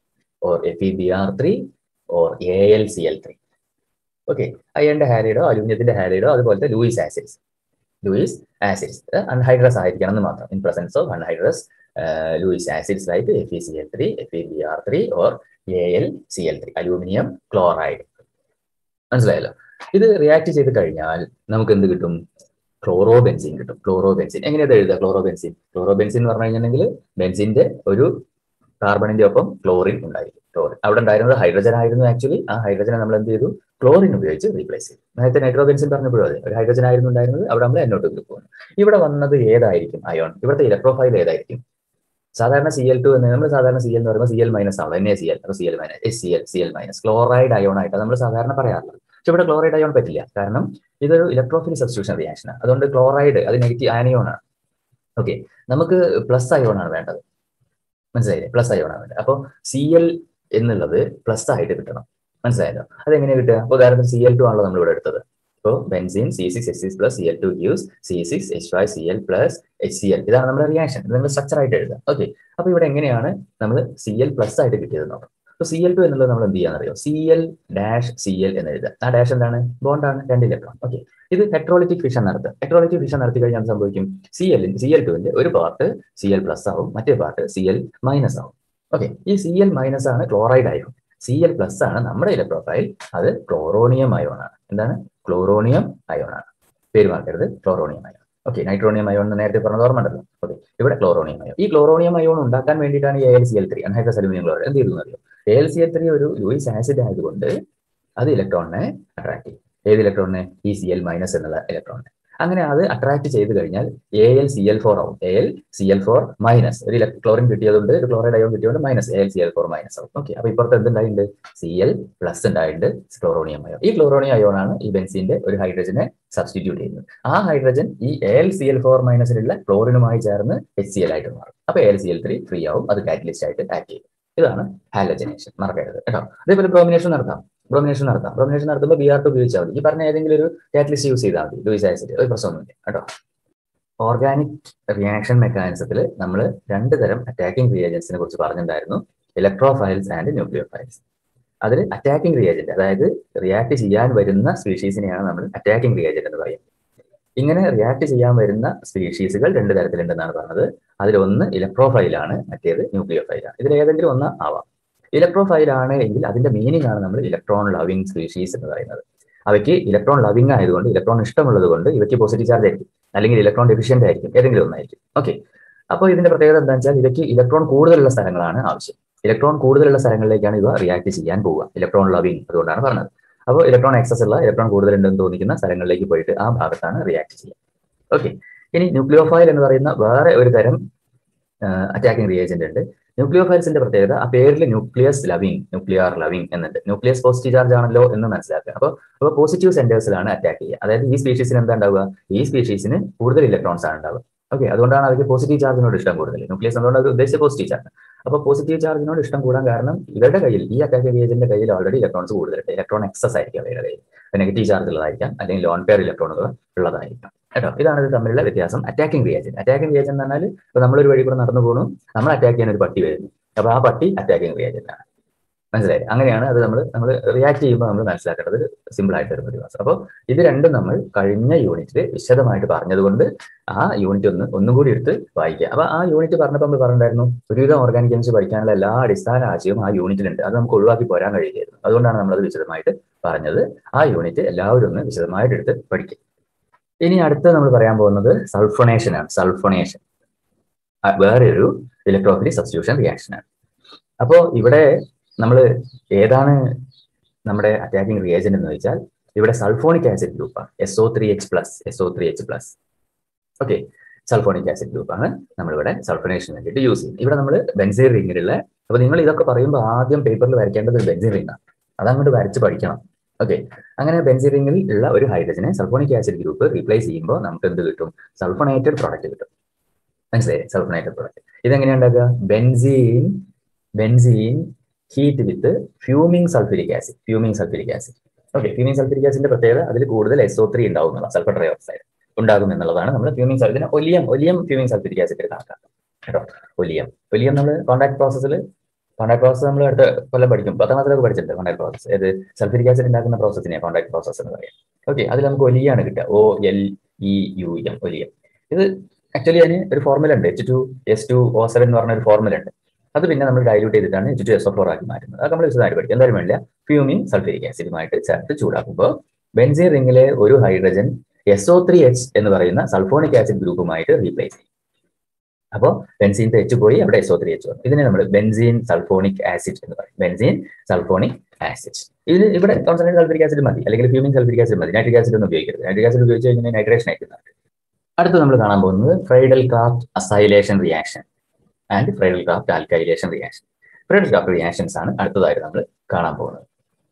or F E B R three or A L C L three okay അയണിന്റെ ഹാലൈഡോ അലൂമിനിയത്തിന്റെ ഹാലൈഡോ അതുപോലത്തെ Lewis acids Lewis acids anhydrous ആയിരിക്കണം എന്ന് മാത്രം in presence of anhydrous Lewis acids like F E C L three F E B R three or A L C L three aluminium chloride മനസ്സിലായല്ലോ ഇത് റിയാക്ട് ചെയ്ത് കഴിഞ്ഞാൽ നമുക്ക് എന്ത് കിട്ടും ക്ലോറോ ബെൻസിൻ കിട്ടും ക്ലോറോ ബെൻസിൻ എങ്ങനെയാണ് എഴുതുക ക്ലോറോ ബെൻസിൻ ക്ലോറോ ബെൻസിൻ എന്ന് പറഞ്ഞു കഴിഞ്ഞിട്ടുണ്ടെങ്കിൽ ബെൻസിന്റെ ഒരു കാർബണിന്റെ ഒപ്പം ക്ലോറിൻ ഉണ്ടായിരിക്കും ക്ലോറിൻ അവിടെ ഉണ്ടായിരുന്നത് ഹൈഡ്രജൻ ആയിരുന്നു ആക്ച്വലി ആ ഹൈഡ്രജനെ നമ്മൾ എന്ത് ചെയ്തു ക്ലോറിൻ ഉപയോഗിച്ച് റീപ്ലേസ് ചെയ്തു നേരത്തെ നൈട്രോ ബെൻസിൻ പറഞ്ഞപ്പോഴും അതെ ഒരു ഹൈഡ്രജൻ ആയിരുന്നു ഉണ്ടായിരുന്നത് അവിടെ നമ്മൾ എന്നോട്ട് ഗ്രൂപ്പ് പോകുന്നു ഇവിടെ വന്നത് ഏതായിരിക്കും അയോൺ ഇവിടുത്തെ ഇലക്ട്രോഫൈൽ ഏതായിരിക്കും സാധാരണ സി എൽ ടു എന്ന് നമ്മൾ സാധാരണ സി എൽ എന്ന് പറയുമ്പോൾ സി എൽ മൈനസ് ആണല്ലോ എൻ എ സി എൽ അപ്പോൾ C L minus S C L C L minus chloride ion ആയിട്ട് നമ്മൾ സാധാരണ പറയാറുള്ളത് പക്ഷെ ഇവിടെ ക്ലോറൈഡ് അയോൺ പറ്റില്ല കാരണം ഇതൊരു ഇലക്ട്രോഫിൽ സബ്സ്റ്റിറ്റ്യൂഷൻ റിയാക്ഷൻ ആണ് അതുകൊണ്ട് ക്ലോറൈഡ് അത് നെഗറ്റീവ് ആനയോൺ ആണ് ഓക്കെ നമുക്ക് പ്ലസ് അയോൺ ആണ് വേണ്ടത് മനസ്സിലായില്ലേ പ്ലസ് അയോൺ ആണ് വേണ്ടത് അപ്പോൾ സി എൽ എന്നുള്ളത് പ്ലസ് ആയിട്ട് കിട്ടണം മനസ്സിലായല്ലോ അതെങ്ങനെ കിട്ടുക അപ്പോൾ ഉദാഹരണത്തിന് സി എൽ ടു ആണല്ലോ നമ്മൾ ഇവിടെ എടുത്തത് ഇപ്പോൾ benzene C six H six plus C L two gives C six H five C L plus H C L ഇതാണ് നമ്മുടെ റിയാക്ഷൻ ഇത് നമ്മൾ സ്ട്രക്ചർ ആയിട്ട് എഴുതുക ഓക്കെ അപ്പോൾ ഇവിടെ എങ്ങനെയാണ് നമ്മൾ സി എൽ പ്ലസ് ആയിട്ട് കിട്ടിയത് നോക്കാം അപ്പോൾ സി എൽ ടു എന്നുള്ളത് നമ്മൾ എന്ത് ചെയ്യാന്നറിയോ C L dash C L എന്ന് എഴുതുക ആ ഡാഷ് എന്താണ് ബോണ്ടാണ് രണ്ട് ഇലക്ട്രോൺ ഓക്കെ ഇത് ഹെട്രോളിറ്റിക് ഫിഷൻ നടത്തുക ഹെട്രോളിറ്റിക് ഫിഷൻ നടത്തി കഴിഞ്ഞാൽ സംഭവിക്കും സി എൽ സി എൽ ടുവിന്റെ ഒരു പാർട്ട് സി എൽ പ്ലസ് ആവും മറ്റേ പാർട്ട് സി എൽ മൈനസ് ആവും ഓക്കെ ഈ സി എൽ മൈനസ് ആണ് chloride ion C L plus ആണ് നമ്മുടെ ഇലക്ട്രോഫൈൽ അത് ക്ലോറോണിയം അയോൺ ആണ് എന്താണ് ക്ലോറോണിയം അയോൺ ആണ് പേര് മാർക്കരുത് chloronium ion okay nitronium ion എന്ന് നേരത്തെ പറഞ്ഞത് ഓർമ്മ ഉണ്ടല്ലോ ഓക്കെ ഇവിടെ ക്ലോറോണിയം അയോൺ ഈ ക്ലോറോണിയം അയോൺ ഉണ്ടാക്കാൻ വേണ്ടിയിട്ടാണ് A L C L three anhydrous aluminium chloride എന്ത് ചെയ്തു അറിയോ A L C L three ഒരു ലൂയിസ് ആസിഡ് ആയതുകൊണ്ട് അത് ഇലക്ട്രോണിനെ അട്രാക്ട് ചെയ്യും ഏത് ഇലക്ട്രോണിനെ ഈ സി എൽ മൈനസ് എന്നുള്ള ഇലക്ട്രോണിനെ അങ്ങനെ അത് അട്രാക്ട് ചെയ്ത് കഴിഞ്ഞാൽ A L C L four ആവും A L C L four minus ഒരു ക്ലോറിൻ കിട്ടിയതുകൊണ്ട് ഒരു ക്ലോറൈഡ് അയോൺ കിട്ടിയതുകൊണ്ട് minus A L C L four minus ആവും ഓക്കെ അപ്പൊ ഇപ്പുറത്ത് എന്തുണ്ടായിട്ടുണ്ട് സി എൽ പ്ലസ് ഉണ്ടായിട്ടുണ്ട് ക്ലോറോണിയം അയോൺ ഈ ക്ലോറോണിയം അയോൺ ആണ് ഈ ബെൻസിന്റെ ഒരു ഹൈഡ്രജനെ സബ്സ്റ്റിറ്റ്യൂട്ട് ചെയ്യുന്നത് ആ ഹൈഡ്രജൻ ഈ A L C L four മൈനസിലുള്ള ക്ലോറിനുമായി ചേർന്ന് എച്ച് സി എൽ ആയിട്ട് മാറും അപ്പൊ A L C L three free ആവും അത് കാറ്റലിസ്റ്റ് ആയിട്ട് ആക്ട് ചെയ്യും ഇതാണ് ഹാലജനേഷൻ മറക്കരുത് കേട്ടോ അതേപോലെ ബ്രോമിനേഷൻ നടത്താം ബ്രോമിനേഷൻ നടത്താം ബ്രോമിനേഷൻ നടത്തുമ്പോൾ ബി ആർ ടു ഉപയോഗിച്ചാൽ മതി ഈ പറഞ്ഞ ഏതെങ്കിലും ഒരു കാറ്റലിസ്റ്റ് യൂസ് ചെയ്താൽ മതി ലൂയിസ് ആസിഡ് ഒരു പ്രശ്നമൊന്നുമില്ല കേട്ടോ ഓർഗാനിക് റിയാക്ഷൻ മെക്കാനിസത്തിൽ നമ്മൾ രണ്ട് തരം അറ്റാക്കിംഗ് റിയേജൻസിനെ കുറിച്ച് പറഞ്ഞിട്ടുണ്ടായിരുന്നു ഇലക്ട്രോഫൈൽസ് ആൻഡ് ന്യൂക്ലിയോഫൈൽസ് അതിൽ അറ്റാക്കിംഗ് റിയേജന്റ് അതായത് റിയാക്ട് ചെയ്യാൻ വരുന്ന സ്പീഷീസിനെയാണ് നമ്മൾ അറ്റാക്കിംഗ് റിയേജന്റ് എന്ന് പറയുന്നത് ഇങ്ങനെ റിയാക്ട് ചെയ്യാൻ വരുന്ന സ്പീഷീസുകൾ രണ്ട് തരത്തിലുണ്ടെന്നാണ് പറഞ്ഞത് അതിലൊന്ന് ഇലക്ട്രോഫൈലാണ് മറ്റേത് ന്യൂക്ലിയോഫൈലാണ് ഇതിൽ ഏതെങ്കിലും ഒന്ന് ആവാം ഇലക്ട്രോഫൈൽ ആണ് എങ്കിൽ അതിന്റെ മീനിങ് ആണ് നമ്മൾ ഇലക്ട്രോൺ ലവിങ് സ്പീഷീസ് എന്ന് പറയുന്നത് അവയ്ക്ക് ഇലക്ട്രോൺ ലവിങ് ആയതുകൊണ്ട് ഇലക്ട്രോൺ ഇഷ്ടമുള്ളത് കൊണ്ട് ഇവയ്ക്ക് പോസിറ്റീവ് ചാർജ് ആയിരിക്കും അല്ലെങ്കിൽ ഇലക്ട്രോൺ ഡെഫിഷ്യന്റ് ആയിരിക്കും ഏതെങ്കിലും ഒന്നായിരിക്കും ഓക്കെ അപ്പോൾ ഇതിന്റെ പ്രത്യേകത എന്താണെന്ന് വെച്ചാൽ ഇവയ്ക്ക് ഇലക്ട്രോൺ കൂടുതലുള്ള സ്ഥലങ്ങളാണ് ആവശ്യം ഇലക്ട്രോൺ കൂടുതലുള്ള സ്ഥലങ്ങളിലേക്കാണ് ഇവ റിയാക്ട് ചെയ്യാൻ പോവുക ഇലക്ട്രോൺ ലവിങ് അതുകൊണ്ടാണ് പറഞ്ഞത് അപ്പോൾ ഇലക്ട്രോൺ എക്സസ് ഉള്ള ഇലക്ട്രോൺ കൂടുതലുണ്ടെന്ന് തോന്നിക്കുന്ന സ്ഥലങ്ങളിലേക്ക് പോയിട്ട് ആ ഭാഗത്താണ് റിയാക്ട് ചെയ്യുക ഓക്കെ ഇനി ന്യൂക്ലിയോഫൈൽ എന്ന് പറയുന്ന വേറെ ഒരു തരം അറ്റാക്കിംഗ് റിയേജന്റ് ഉണ്ട് ന്യൂക്ലിയോഫൈൽസിന്റെ പ്രത്യേകത ആ പേരിൽ ന്യൂക്ലിയസ് ലവിങ് ന്യൂക്ലിയർ ലവിങ് എന്നുണ്ട് ന്യൂക്ലിയസ് പോസിറ്റീവ് ചാർജ് ആണല്ലോ എന്ന് മനസ്സിലാക്കുക അപ്പോൾ അപ്പോൾ പോസിറ്റീവ് സെന്റേഴ്സിലാണ് അറ്റാക്ക് ചെയ്യുക അതായത് ഈ സ്പീഷീസിന് എന്താ ഉണ്ടാവുക ഈ സ്പീഷീസിന് കൂടുതൽ ഇലക്ട്രോൺസ് ആണ് ഉണ്ടാവുക ഓക്കെ അതുകൊണ്ടാണ് അവർക്ക് പോസിറ്റീവ് ചാർജിനോട് ഇഷ്ടം കൂടുതൽ ന്യൂക്ലിയസ് എന്തുകൊണ്ട് അവർ ഉദ്ദേശിച്ച പോസിറ്റീവ് ചാർജ് അപ്പോൾ പോസിറ്റീവ് ചാർജിനോട് ഇഷ്ടം കൂടാൻ കാരണം ഇവരുടെ കയ്യിൽ ഈ അറ്റാക്ക് റിയേജന്റെ കയ്യിൽ ഓൾറെഡി ഇലക്ട്രോൺസ് കൂടുതലുണ്ട് ഇലക്ട്രോൺ എക്സസ് ആയിരിക്കും അവരുടെ കയ്യിൽ നെഗറ്റീവ് ചാർജ് ഉള്ളതായിരിക്കാം അല്ലെങ്കിൽ ലോൺ പെയർ ഇലക്ട്രോണുകൾ ഉള്ളതായിരിക്കാം കേട്ടോ ഇതാണ് ഇത് തമ്മിലുള്ള വ്യത്യാസം അറ്റാക്കിംഗ് റിയേജൻ അറ്റാക്കിംഗ് റിയേജൻ എന്ന് പറഞ്ഞാൽ ഇപ്പൊ നമ്മളൊരു വഴി കൂടെ നടന്നു പോകുന്നു നമ്മൾ അറ്റാക്ക് ചെയ്യാൻ ഒരു പട്ടി വരുന്നു അപ്പൊ ആ പട്ടി അറ്റാക്കിംഗ് റിയേജന്റ് ആണ് മനസ്സിലായി അങ്ങനെയാണ് അത് നമ്മൾ നമ്മൾ റിയാക്ട് ചെയ്യുമ്പോൾ നമ്മൾ മനസ്സിലാക്കേണ്ടത് സിമ്പിൾ ആയിട്ട് ഒരു പ്രതിഭാസം അപ്പോൾ ഇത് രണ്ടും നമ്മൾ കഴിഞ്ഞ യൂണിറ്റിൽ വിശദമായിട്ട് പറഞ്ഞതുകൊണ്ട് ആ യൂണിറ്റ് ഒന്ന് ഒന്നും കൂടി എടുത്ത് വായിക്കുക അപ്പൊ ആ യൂണിറ്റ് പറഞ്ഞപ്പോൾ നമ്മൾ പറഞ്ഞിട്ടുണ്ടായിരുന്നു ഒരുവിധം ഓർഗാനിക് കെമിസ്ട്രി പഠിക്കാനുള്ള എല്ലാ അടിസ്ഥാന ആശയവും ആ യൂണിറ്റിലുണ്ട് അത് നമുക്ക് ഒഴിവാക്കി പോരാൻ കഴിയുമായിരുന്നു അതുകൊണ്ടാണ് നമ്മളത് വിശദമായിട്ട് പറഞ്ഞത് ആ യൂണിറ്റ് എല്ലാവരും ഒന്ന് വിശദമായിട്ട് എടുത്ത് പഠിക്കുക ഇനി അടുത്ത് നമ്മൾ പറയാൻ പോകുന്നത് സൾഫോണേഷൻ ആണ് സൾഫോണേഷൻ വേറെ ഒരു ഇലക്ട്രോഫിലി സബ്സ്റ്റിറ്റ്യൂഷൻ റിയാക്ഷൻ ആണ് അപ്പോൾ ഇവിടെ നമ്മൾ ഏതാണ് നമ്മുടെ അറ്റാക്കിംഗ് റിയേജൻ എന്ന് വെച്ചാൽ ഇവിടെ സൾഫോണിക് ആസിഡ് ഗ്രൂപ്പാണ് S O three H plus S O three H plus okay sulphonic acid group ആണ് നമ്മളിവിടെ സൾഫനേഷന് വേണ്ടിയിട്ട് യൂസ് ചെയ്യുന്നത് ഇവിടെ നമ്മൾ ബെൻസീൻ റിങ്ങിലുള്ള അപ്പൊ നിങ്ങൾ ഇതൊക്കെ പറയുമ്പോൾ ആദ്യം പേപ്പറിൽ വരയ്ക്കേണ്ടത് ബെൻസീൻ റിംഗ് ആണ് അതങ്ങോട്ട് വരച്ച് പഠിക്കണം ഓക്കെ അങ്ങനെ ബെൻസീൻ റിംഗിൽ ഉള്ള ഒരു ഹൈഡ്രജനെ സൾഫോണിക് ആസിഡ് ഗ്രൂപ്പ് റീപ്ലേസ് ചെയ്യുമ്പോൾ നമുക്ക് എന്ത് കിട്ടും സൾഫണേറ്റഡ് പ്രോഡക്റ്റ് കിട്ടും മനസ്സിലായി സൾഫണേറ്റഡ് പ്രോഡക്റ്റ് ഇതെങ്ങനെയാ ഉണ്ടാക്കുക benzene benzene heat with fuming sulphuric acid fuming sulphuric acid okay fuming sulphuric ആസിഡിന്റെ പ്രത്യേകത അതിൽ കൂടുതൽ എസ്ഒ ത്രീ ഉണ്ടാവും എന്നുള്ള സൾഫർ ഡൈ ഓക്സൈഡ് ഉണ്ടാകും എന്നുള്ളതാണ് നമ്മൾ ഫ്യൂമിംഗ് സൾഫിന് oleum oleum fuming sulphuric acid കണക്കാക്കാം കേട്ടോ ഒലിയം ഒലിയം നമ്മൾ കോൺടാക്ട് പ്രോസസ്സിൽ കോൺടാക്ട് പ്രോസസ് നമ്മൾ അടുത്ത കൊല്ലം പഠിക്കും പത്താം ക്ലാസ്സിലൊക്കെ പഠിച്ചിട്ടുണ്ട് കോൺടാക്ട് പ്രോസസ് ഏത് സൾഫ്യൂരിക് ആസിഡ് ഉണ്ടാക്കുന്ന പ്രോസസ്സിനെ കോൺടാക്ട് പ്രോസസ് എന്ന് പറയാം ഓക്കെ അതിൽ നമുക്ക് ഒലിയാണ് കിട്ടുക O L E U M oleum ഇത് ആക്ച്വലി അതിന് ഒരു ഫോർമുല ഉണ്ട് H two S two O seven എന്ന് പറഞ്ഞ ഒരു ഫോർമുല ഉണ്ട് അത് പിന്നെ നമ്മൾ ഡൈല്യൂട്ട് ചെയ്തിട്ടാണ് H two S O four ആക്കി മാറ്റുന്നത് അത് നമ്മൾ വിശദമായിട്ട് പഠിക്കും എന്തായാലും വേണ്ടില്ല ഫ്യൂമിംഗ് സൾഫ്യൂരിക് ആസിഡുമായിട്ട് ചേർത്ത് ചൂടാക്കുമ്പോൾ ബെൻസീൻ റിംഗിലെ ഒരു hydrogen S O three H എന്ന് പറയുന്ന സൾഫോണിക് ആസിഡ് ഗ്രൂപ്പുമായിട്ട് റീപ്ലേസ് ചെയ്യും അപ്പോൾ ബെൻസീൻ എച്ച് പോയി അവിടെ എസ് ഒ ത്രീ എച്ച് വന്നു ഇതിനെ നമ്മൾ ബെൻസീൻ സൾഫോണിക് ആസിഡ് എന്ന് പറയും ബെൻസീൻ സൾഫോണിക് ആസിഡ് ഇതിന് ഇവിടെ കോൺസെൻട്രേറ്റ് സൾഫ്യൂരിക് ആസിഡ് മതി അല്ലെങ്കിൽ ഫ്യൂമിംഗ് സൾഫ്യൂരിക് ആസിഡ് മതി നൈട്രിക് ആസിഡ് ഒന്നും ഉപയോഗിക്കരുത് നൈട്രിക് ആസിഡ് ഉപയോഗിച്ച് കഴിഞ്ഞാൽ നൈട്രേഷൻ ആയിട്ടുണ്ട് അടുത്ത് നമ്മൾ കാണാൻ പോകുന്നത് Friedel Craft acylation reaction and Friedel Craft alkylation reaction Friedel Craft reactions ആണ് അടുത്തതായിട്ട് നമ്മൾ കാണാൻ പോകുന്നത്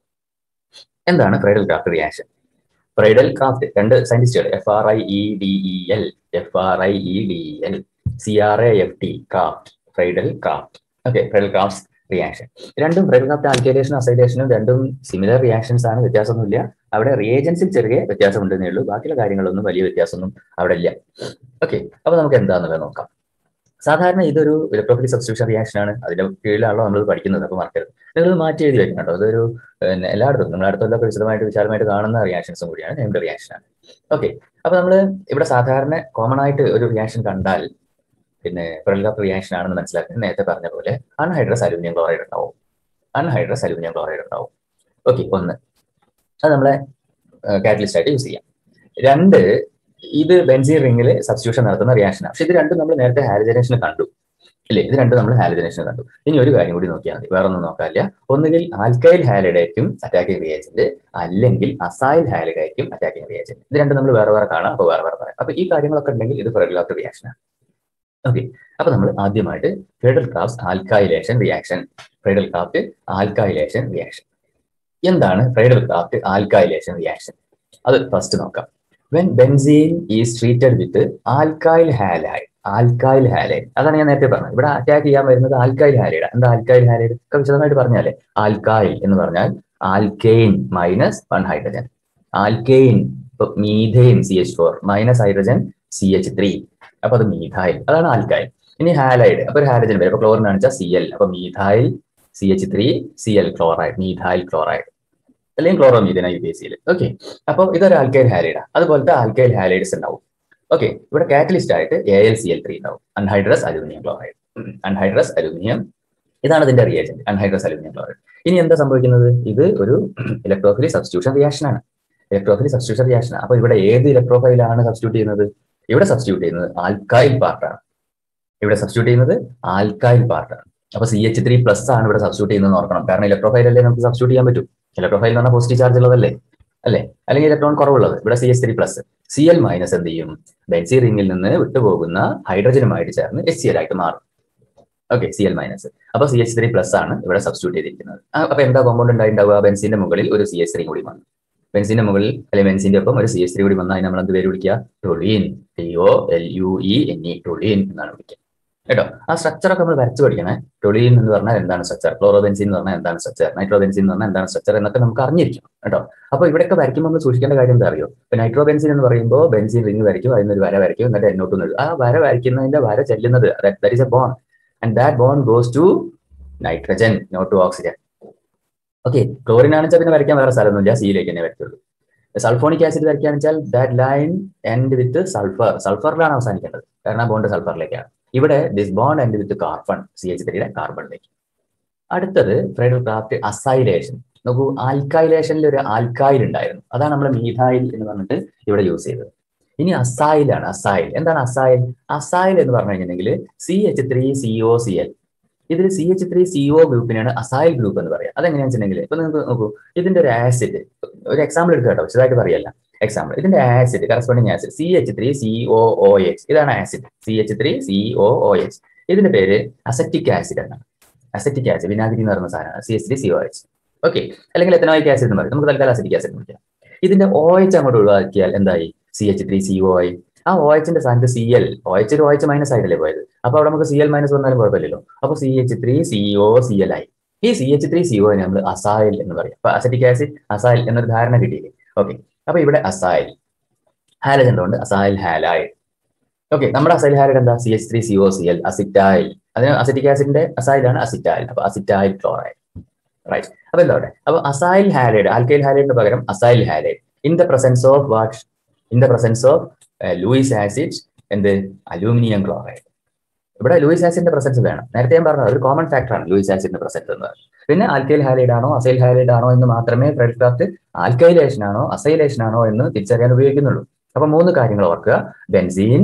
എന്താണ് Friedel Craft reaction Friedel Craft രണ്ട് സയന്റിസ്റ്റുകൾ F R I E D E L F R I E D L C R A F T Craft Friedel Craft okay Friedel Craft reaction രണ്ടും Friedel Craft ആൽക്കൈലേഷനും അസൈലേഷനും രണ്ടും similar reactions ആണ് വ്യത്യാസമൊന്നുമില്ല അവിടെ റിയേജൻസിൽ ചെറിയ വ്യത്യാസം ഉണ്ടെന്നേ ഉള്ളൂ ബാക്കിയുള്ള കാര്യങ്ങളൊന്നും വലിയ വ്യത്യാസമൊന്നും അവിടെ ഇല്ല ഓക്കെ അപ്പൊ നമുക്ക് എന്താണെന്നുള്ളത് നോക്കാം സാധാരണ ഇതൊരു ഇലക്ട്രോഫിലിക് സബ്സ്റ്റിറ്റ്യൂഷൻ റിയാക്ഷൻ ആണ് അതിന്റെ കീഴിലാണല്ലോ നമ്മൾ പഠിക്കുന്നത് അപ്പൊ മറക്കരുത് നിങ്ങൾ മാറ്റി എഴുതി വെക്കണം കേട്ടോ അതൊരു പിന്നെ എല്ലായിടത്തും നമ്മൾ അടുത്തൊക്കെ വിശദമായിട്ട് വിശാലമായിട്ട് കാണുന്ന റിയാക്ഷൻസും കൂടിയാണ് നെയ്മഡ് റിയാക്ഷൻ ആണ് ഓക്കെ അപ്പൊ നമ്മൾ ഇവിടെ സാധാരണ കോമൺ ആയിട്ട് ഒരു റിയാക്ഷൻ കണ്ടാൽ പിന്നെ പ്രൽകാപ്പ് റിയാക്ഷൻ ആണെന്ന് മനസ്സിലാക്കുന്നത് നേരത്തെ പറഞ്ഞ പോലെ അൺഹൈഡ്രസ് അലൂമിനിയം ക്ലോറൈഡ് ഉണ്ടാവും അൺഹൈഡ്രസ് അലൂമിനിയം ക്ലോറൈഡ് ഉണ്ടാവും ഓക്കെ ഒന്ന് അത് നമ്മളെ കാറ്റലിസ്റ്റ് ആയിട്ട് യൂസ് ചെയ്യാം രണ്ട് ഇത് ബെൻസീൻ റിംഗിൽ സബ്സ്റ്റിറ്റ്യൂഷൻ നടത്തുന്ന റിയാക്ഷനാണ് പക്ഷെ ഇത് രണ്ടും നമ്മൾ നേരത്തെ ഹാലജനേഷൻ കണ്ടു ഇല്ലേ ഇത് രണ്ടും നമ്മൾ ഹാലജനേഷൻ കണ്ടു ഇനി ഒരു കാര്യം കൂടി നോക്കിയാൽ മതി വേറെ ഒന്നും നോക്കാനില്ല ഒന്നുകിൽ ആൽക്കൈൽ ഹാലിഡായിരിക്കും അറ്റാക്കിംഗ് റിയേജന്റ് അല്ലെങ്കിൽ അസൈൽ ഹാലിഡായിരിക്കും അറ്റാക്കിംഗ് റിയേജന്റ് ഇത് രണ്ടും നമ്മൾ വേറെ വേറെ കാണാം അപ്പോൾ വേറെ വേറെ പറയാം അപ്പൊ ഈ കാര്യങ്ങളൊക്കെ ഉണ്ടെങ്കിൽ ഇത് റെഗുലാർ റിയാക്ഷനാണ് ഓക്കെ അപ്പൊ നമ്മൾ ആദ്യമായിട്ട് Friedel Craft alkylation reaction Friedel Craft alkylation reaction എന്താണ് ഫെഡൽ ക്രാഫ്റ്റ് ആൽക്കൈലേഷൻ റിയാക്ഷൻ അത് ഫസ്റ്റ് നോക്കാം when benzene is treated with alkyl halide alkyl halide അതാണ് ഞാൻ നേരത്തെ പറഞ്ഞത് ഇവിടെ അറ്റാക്ക് ചെയ്യാൻ വരുന്നത് ആൽക്കൈൽ ഹാലൈഡ് എന്താ ആൽക്കൈൽ ഹാലൈഡ് ഒക്കെ വിശദമായിട്ട് പറഞ്ഞാലേ ആൽക്കൈൽ എന്ന് പറഞ്ഞാൽ alkane minus one hydrogen alkane methane C H four minus hydrogen C H three അപ്പൊ അത് മീഥൈൽ അതാണ് ആൽക്കൈൽ ഇനി ഹാലൈഡ് അപ്പൊ ഒരു ഹാലജൻ വരും അപ്പൊ ക്ലോറിൻ കാണിച്ചാൽ സി എൽ അപ്പൊ methyl C H three C L chloride methyl chloride അല്ലെങ്കിൽ ക്ലോറോമീഥന യു പി സിയിൽ ഓക്കെ അപ്പോൾ ഇതൊരു ആൽക്കൈൽ ഹാലൈഡ് അതുപോലത്തെ ആൽക്കൈൽ ഹാലൈഡ്സ് ഉണ്ടാവും ഓക്കെ ഇവിടെ കാറ്റലിസ്റ്റ് ആയിട്ട് A L C L three ഉണ്ടാവും anhydrous aluminium chloride anhydrous aluminium ഇതാണ് ഇതിന്റെ റിയേജന്റ് അൺഹൈഡ്രസ് അലൂമിനിയം ക്ലോറൈഡ് ഇനി എന്താ സംഭവിക്കുന്നത് ഇത് ഒരു ഇലക്ട്രോഫിലി സബ്സ്റ്റിറ്റ്യൂഷൻ റിയാക്ഷൻ ആണ് ഇലക്ട്രോഫിലി സബ്സ്റ്റിറ്റ്യൂഷൻ റിയാക്ഷൻ അപ്പൊ ഇവിടെ ഏത് ഇലക്ട്രോഫൈലാണ് സബ്സ്റ്റിറ്റ്യൂട്ട് ചെയ്യുന്നത് ഇവിടെ സബ്സ്റ്റിറ്റ്യൂട്ട് ചെയ്യുന്നത് ആൽക്കൈൽ പാർട്ടാണ് ഇവിടെ സബ്സ്റ്റിറ്റ്യൂട്ട് ചെയ്യുന്നത് ആൽക്കൈൽ പാർട്ടാണ് അപ്പൊ സി എച്ച് ത്രീ പ്ലസ് ആണ് ഇവിടെ സബ്സ്റ്റിറ്റ്യൂട്ട് ചെയ്യുന്നത് ഓർക്കണം കാരണം ഇലക്ട്രോഫൈൽ അല്ലേ നമുക്ക് സബ്സ്റ്റിറ്റ്യൂട്ട് ചെയ്യാൻ പറ്റും ഇലക്ട്രോഫൈൽ എന്ന് പറഞ്ഞാൽ പോസിറ്റീവ് ചാർജ് ഉള്ളതല്ലേ അല്ലേ അല്ലെങ്കിൽ ഇലക്ട്രോൺ കുറവുള്ളത് ഇവിടെ C H three plus C L minus എന്ത് ചെയ്യും ബെൻസി റിംഗിൽ നിന്ന് വിട്ടുപോകുന്ന ഹൈഡ്രജനുമായിട്ട് ചേർന്ന് എച്ച് സി എൽ ആയിട്ട് മാറും ഓക്കെ സി എൽ മൈനസ് അപ്പൊ സി എച്ച് ത്രീ പ്ലസ് ആണ് ഇവിടെ സബ്സ്റ്റിറ്റ്യൂട്ട് ചെയ്തിരിക്കുന്നത് അപ്പൊ എന്താ കോമ്പൗണ്ട് ഉണ്ടായിട്ടുണ്ടാവുക ബെൻസിന്റെ മുകളിൽ ഒരു സി എച്ച് ത്രീ കൂടി വന്നു ബെൻസിന്റെ മുകളിൽ അല്ലെങ്കിൽ ബെൻസിന്റെ ഒപ്പം ഒരു സി എച്ച് ത്രീ കൂടി വന്നാൽ നമ്മൾ എന്ത് പേര് വിളിക്കുക toluene T O L U E N E toluene എന്നാണ് വിളിക്കുക കേട്ടോ ആ സ്ട്രക്ചർ ഒക്കെ നമ്മൾ വരച്ചു പഠിക്കണേ ടൊളീൻ എന്ന് പറഞ്ഞാൽ എന്താണ് സ്ട്രക്ചർ ക്ലോറോബെൻസിൻ എന്ന് പറഞ്ഞാൽ എന്താണ് സ്ട്രക്ചർ നൈട്രോബെൻസിൻ എന്ന് പറഞ്ഞാൽ എന്താണ് സ്ട്രക്ചർ എന്നൊക്കെ നമുക്ക് അറിഞ്ഞിരിക്കണം കേട്ടോ അപ്പൊ ഇവിടെയൊക്കെ വരയ്ക്കുമ്പോൾ നമ്മൾ സൂക്ഷിക്കേണ്ട കാര്യം എന്താ അറിയോ ഇപ്പൊ നൈട്രോബെൻസിൻ എന്ന് പറയുമ്പോൾ ബെൻസിൻ റിംഗ് വരയ്ക്കും അതിന് ഒരു വര വരയ്ക്കും എന്നിട്ട് എന്നോട്ട് എഴുതും ആ വര വരയ്ക്കുന്നതിന്റെ വര ചെല്ലുന്നത് that is a bond and that bond goes to nitrogen not to oxygen okay chlorine ആണെച്ചാൽ പിന്നെ വരയ്ക്കാൻ വേറെ സ്ഥലമൊന്നുമില്ല സിയിലേക്ക് തന്നെ വരത്തുള്ളൂ സൾഫോണിക് ആസിഡ് വരയ്ക്കാന്ന് വെച്ചാൽ that line end with sulphur സൾഫറിലാണ് അവസാനിക്കേണ്ടത് കാരണം ബോണ്ട് സൾഫറിലേക്കാണ് ഇവിടെ this bond end with carbon C H ത്രീയുടെ കാർബണിലേക്ക് അടുത്തത് ഫ്രൈഡൽ ക്രാഫ്റ്റ് അസൈലേഷൻ നോക്കൂ ആൽക്കൈലേഷനിൽ ഒരു ആൽക്കായിൽ ഉണ്ടായിരുന്നു അതാണ് നമ്മൾ മീഥായിൽ എന്ന് പറഞ്ഞിട്ട് ഇവിടെ യൂസ് ചെയ്തത് ഇനി അസൈലാണ് അസൈൽ എന്താണ് അസൈൽ അസൈൽ എന്ന് പറഞ്ഞു കഴിഞ്ഞിട്ടുണ്ടെങ്കിൽ C H three C O C L ഇതിൽ C H three C O ഗ്രൂപ്പിനാണ് അസൈൽ ഗ്രൂപ്പ് എന്ന് പറയാം അതെങ്ങനെയാണെന്ന് വെച്ചിട്ടുണ്ടെങ്കിൽ ഇപ്പൊ നിങ്ങൾക്ക് നോക്കൂ ഇതിന്റെ ഒരു ആസിഡ് ഒരു എക്സാമ്പിൾ എടുക്കുക കേട്ടോ വിശദമായിട്ട് പറയല്ല എക്സാമ്പിൾ ഇതിന്റെ acid corresponding acid C H three C O O H ഇതാണ് acid C H three C O O H ഇതിന്റെ പേര് അസറ്റിക് ആസിഡ് എന്നാണ് അസറ്റിക് ആസിഡ് വിനാഗിരി എന്ന് പറയുന്ന സാധനമാണ് C H three C O H okay അല്ലെങ്കിൽ എത്തനോയിക് ആസിഡ് എന്ന് പറയും നമുക്ക് തൽക്കാലം അസറ്റിക് ആസിഡ് വിളിക്കാം ഇതിന്റെ ഒ എച്ച് അങ്ങോട്ട് ഒഴിവാക്കിയാൽ എന്തായി C H three C O ഐ ആ ഒ എച്ചിന്റെ സ്ഥാനത്ത് C L O H O H minus ആയിട്ടല്ലേ പോയത് അപ്പൊ അവിടെ നമുക്ക് സി എൽ മൈനസ് വന്നാലും കുഴപ്പമില്ലല്ലോ അപ്പൊ C H three C O C L ആയി ഈ C H three C O നമ്മൾ അസായിൽ എന്ന് പറയും അപ്പൊ അസറ്റിക് ആസിഡ് അസായിൽ എന്നൊരു ധാരണ കിട്ടിയില്ലേ ഓക്കെ അപ്പൊ ഇവിടെ അസായിൽ ഹാലജൻ ഉണ്ട് അസായിൽ ഹാലൈഡ് ഓക്കെ നമ്മുടെ അസൈൽ ഹാലൈഡ് എന്താ C H three C O C L acetyl അതിന് അസറ്റിക് ആസിഡിന്റെ അസൈലാണ് അസിറ്റായിൽ അപ്പൊ അസിറ്റായിൽ ക്ലോറൈഡ് റൈറ്റ് അപ്പൊ എന്താ അവിടെ അപ്പൊ അസൈൽ ഹാലൈഡ് ആൽക്കൈൽ ഹാലൈഡിന് പകരം acyl halide in the presence of what in the presence of Lewis acid എന്ത് അലൂമിനിയം ക്ലോറൈഡ് ഇവിടെ ലൂയിസ് ആസിഡിന്റെ പ്രസൻസ് വേണം നേരത്തെ ഞാൻ പറഞ്ഞത് ഒരു കോമൺ ഫാക്ടറാണ് ലൂയിസ് ആസിഡിന്റെ പ്രസൻസ് എന്ന് പറയുന്നത് പിന്നെ ആൽക്കൈൽ ഹാലൈഡ് ആണോ അസൈൽ ഹാലൈഡ് ആണോ എന്ന് മാത്രമേ ക്രാഫ്റ്റ് ആൽക്കൈലേഷൻ ആണോ അസൈലേഷൻ ആണോ എന്ന് തിരിച്ചറിയാൻ ഉപയോഗിക്കുന്നുള്ളൂ അപ്പൊ മൂന്ന് കാര്യങ്ങൾ ഓർക്കുക benzene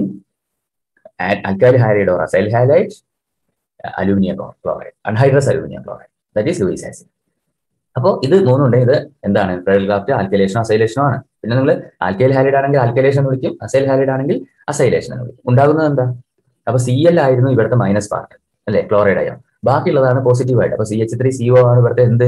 alkyl halide or acyl halide aluminium chloride anhydrous aluminium chloride that is Lewis acid അപ്പോൾ ഇത് മൂന്നുണ്ട് ഇത് എന്താണ് ക്രാഫ്റ്റ് ആൽക്കൈലേഷനോ അസൈലേഷനോ ആണ് പിന്നെ നിങ്ങൾ ആൽക്കൈൽ ഹാലൈഡ് ആണെങ്കിൽ ആൽക്കൈലേഷൻ എന്ന് വിളിക്കും അസൈൽ ഹാലൈഡ് ആണെങ്കിൽ അസൈലേഷൻ എന്ന് വിളിക്കും ഉണ്ടാകുന്നത് എന്താ അപ്പൊ സി എൽ ആയിരുന്നു ഇവിടുത്തെ മൈനസ് പാർട്ട് അല്ലെ ക്ലോറൈഡ് അയോൺ ബാക്കിയുള്ളതാണ് പോസിറ്റീവ് ആയിട്ട് അപ്പൊ C H three C O ആണ് ഇവിടുത്തെ എന്ത്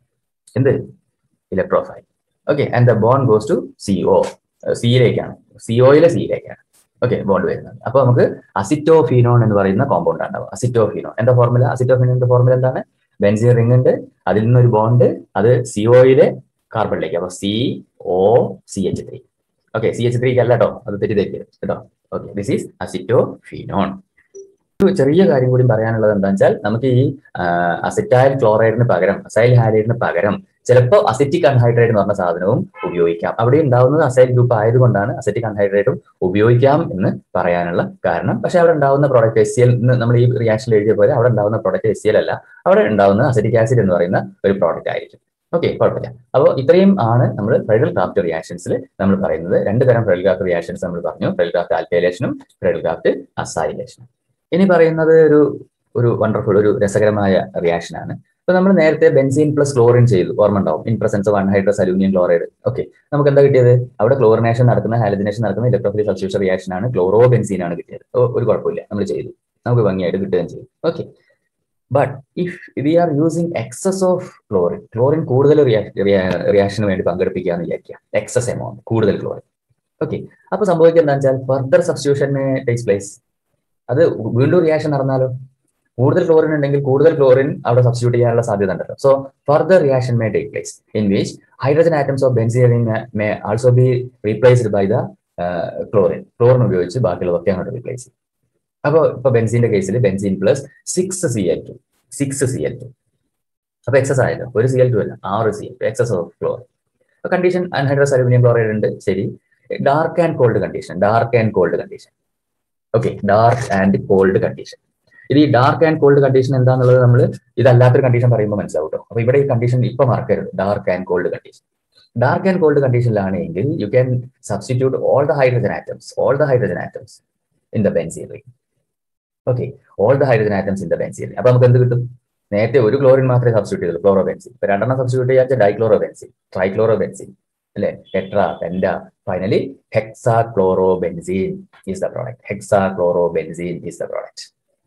എന്ത് electrophile okay and the bond goes to C O സിയിലേക്കാണ് സി ഒയിലെ സിയിലേക്കാണ് ഓക്കെ ബോണ്ട് വരുന്നത് അപ്പൊ നമുക്ക് അസിറ്റോഫീനോൺ എന്ന് പറയുന്ന കോമ്പൗണ്ട് ഉണ്ടാവും അസിറ്റോഫീനോൺ എന്താ ഫോർമുല അസിറ്റോഫീനോന്റെ ഫോർമുല എന്താണ് ബെൻസിൻ റിംഗ് ഉണ്ട് അതിൽ നിന്നൊരു ബോണ്ട് അത് സി ഒയിലെ കാർബണിലേക്ക് അപ്പൊ C O C H three okay C H ത്രീക്ക് അല്ല കേട്ടോ അത് തെറ്റിദ്ധരിക്കരുത് കേട്ടോ ഓക്കെ ദിസ് ഈസ് അസിറ്റോഫീനോൺ ഒരു ചെറിയ കാര്യം കൂടി പറയാനുള്ളത് എന്താണെന്ന് വെച്ചാൽ നമുക്ക് ഈ അസിറ്റൈൽ ക്ലോറൈഡിന് പകരം അസൈൽ ഹാലൈഡിന് പകരം ചിലപ്പോൾ അസിറ്റിക് അൺഹൈഡ്രേറ്റ് എന്ന് പറഞ്ഞ സാധനവും ഉപയോഗിക്കാം അവിടെ ഉണ്ടാവുന്നത് അസൈൽ ഗ്രൂപ്പ് ആയതുകൊണ്ടാണ് അസിറ്റിക് അൺഹൈഡ്രേറ്റും ഉപയോഗിക്കാം എന്ന് പറയാനുള്ള കാരണം പക്ഷെ അവിടെ ഉണ്ടാവുന്ന പ്രോഡക്റ്റ് എസ് സി എൽ നമ്മൾ ഈ റിയാക്ഷൻ എഴുതിയ പോലെ അവിടെ ഉണ്ടാവുന്ന പ്രോഡക്റ്റ് എസ് സി എൽ അല്ല അവിടെ ഉണ്ടാവുന്ന അസിറ്റിക് ആസിഡ് എന്ന് പറയുന്ന ഒരു പ്രോഡക്റ്റ് ആയിരിക്കും ഓക്കെ കുഴപ്പമില്ല അപ്പോൾ ഇത്രയും ആണ് നമ്മൾ ഫ്രെഡൽ ക്രാഫ്റ്റ് റിയാക്ഷൻസിൽ നമ്മൾ പറയുന്നത് രണ്ട് തരം ഫ്രെഡൽ ക്രാഫ്റ്റ് റിയാക്ഷൻസ് നമ്മൾ പറഞ്ഞു ഫ്രെഡൽ ക്രാഫ്റ്റ് ആൽക്കൈലേഷനും ഫ്രെഡൽ ക്രാഫ്റ്റ് അസൈലേഷനും ഇനി പറയുന്നത് ഒരു ഒരു വണ്ടർഫുൾ ഒരു രസകരമായ റിയാക്ഷൻ ആണ് ഇപ്പൊ നമ്മൾ നേരത്തെ ബെൻസീൻ പ്ലസ് ക്ലോറിൻ ചെയ്തു ഓർമ്മ ഉണ്ടാവും in presence of anhydrous aluminium chloride okay നമുക്ക് എന്താ കിട്ടിയത് അവിടെ ക്ലോറിനേഷൻ നടക്കുന്ന ഹാലജിനേഷൻ നടക്കുന്ന ഇലക്ട്രോഫിലിക് സബ്സ്റ്റിറ്റ്യൂഷൻ റിയാക്ഷൻ ആണ് ക്ലോറോ ബെൻസീൻ ആണ് കിട്ടിയത് ഒരു കുഴപ്പമില്ല നമ്മൾ ചെയ്തു നമുക്ക് ഭംഗിയായിട്ട് കിട്ടുകയും ചെയ്തു okay but if we are using excess of chlorine chlorine കൂടുതൽ റിയാക്ഷന് വേണ്ടി പങ്കെടുപ്പിക്കുക എന്ന് വിചാരിക്കുക എക്സസ് എമൗണ്ട് കൂടുതൽ ക്ലോറിൻ ഓക്കെ അപ്പൊ സംഭവിക്കുക എന്താ വെച്ചാൽ ഫർദർ സബ്സ്റ്റിറ്റ്യൂഷൻ ടേക്സ് പ്ലേസ് അത് വീണ്ടും റിയാക്ഷൻ നടന്നാലോ കൂടുതൽ ക്ലോറിൻ ഉണ്ടെങ്കിൽ കൂടുതൽ ക്ലോറിൻ അവിടെ സബ്സ്റ്റിറ്റ്യൂട്ട് ചെയ്യാനുള്ള സാധ്യത ഉണ്ടല്ലോ so further reaction may take place in which hydrogen atoms of benzene may also be replaced by the chlorine chlorine ഉപയോഗിച്ച് ബാക്കിയുള്ളതൊക്കെ അങ്ങോട്ട് റീപ്ലേസ് ചെയ്യും അപ്പോൾ ഇപ്പൊ ബെൻസിന്റെ കേസിൽ benzene plus six C L two six C L two അപ്പൊ excess ആയല്ലോ ഒരു സി എൽ ടു അല്ല ആറ് C L two excess of ക്ലോർ കണ്ടീഷൻ അൺഹൈഡ്രസ് അലുമിനിയം ക്ലോറൈഡ് ഉണ്ട് ശരി dark and cold condition dark and cold condition okay dark and cold condition ഇത് ഈ ഡാർക്ക് ആൻഡ് കോൾഡ് കണ്ടീഷൻ എന്താണെന്നുള്ളത് നമ്മൾ ഇതല്ലാത്തൊരു കണ്ടീഷൻ പറയുമ്പോൾ മനസ്സിലാവും കേട്ടോ അപ്പൊ ഇവിടെ ഈ കണ്ടീഷൻ ഇപ്പൊ മറക്കരുത് dark and cold condition dark and cold കണ്ടീഷനിലാണെങ്കിൽ you can substitute all the hydrogen atoms all the hydrogen atoms in the benzene ring okay all the hydrogen atoms in the benzene അപ്പൊ നമുക്ക് എന്ത് കിട്ടും നേരത്തെ ഒരു chlorine മാത്രമേ substitute ചെയ്തുള്ളൂ chloro benzene ഇപ്പൊ രണ്ടെണ്ണം സബ്സ്റ്റിറ്റ്യൂട്ട് ചെയ്യാൻ ഡൈക്ലോറോ ബെൻസിൻ ട്രൈക്ലോറോ ബെൻസിൻ അല്ലെ tetra penta finally hexachlorobenzene is the product hexachlorobenzene is the product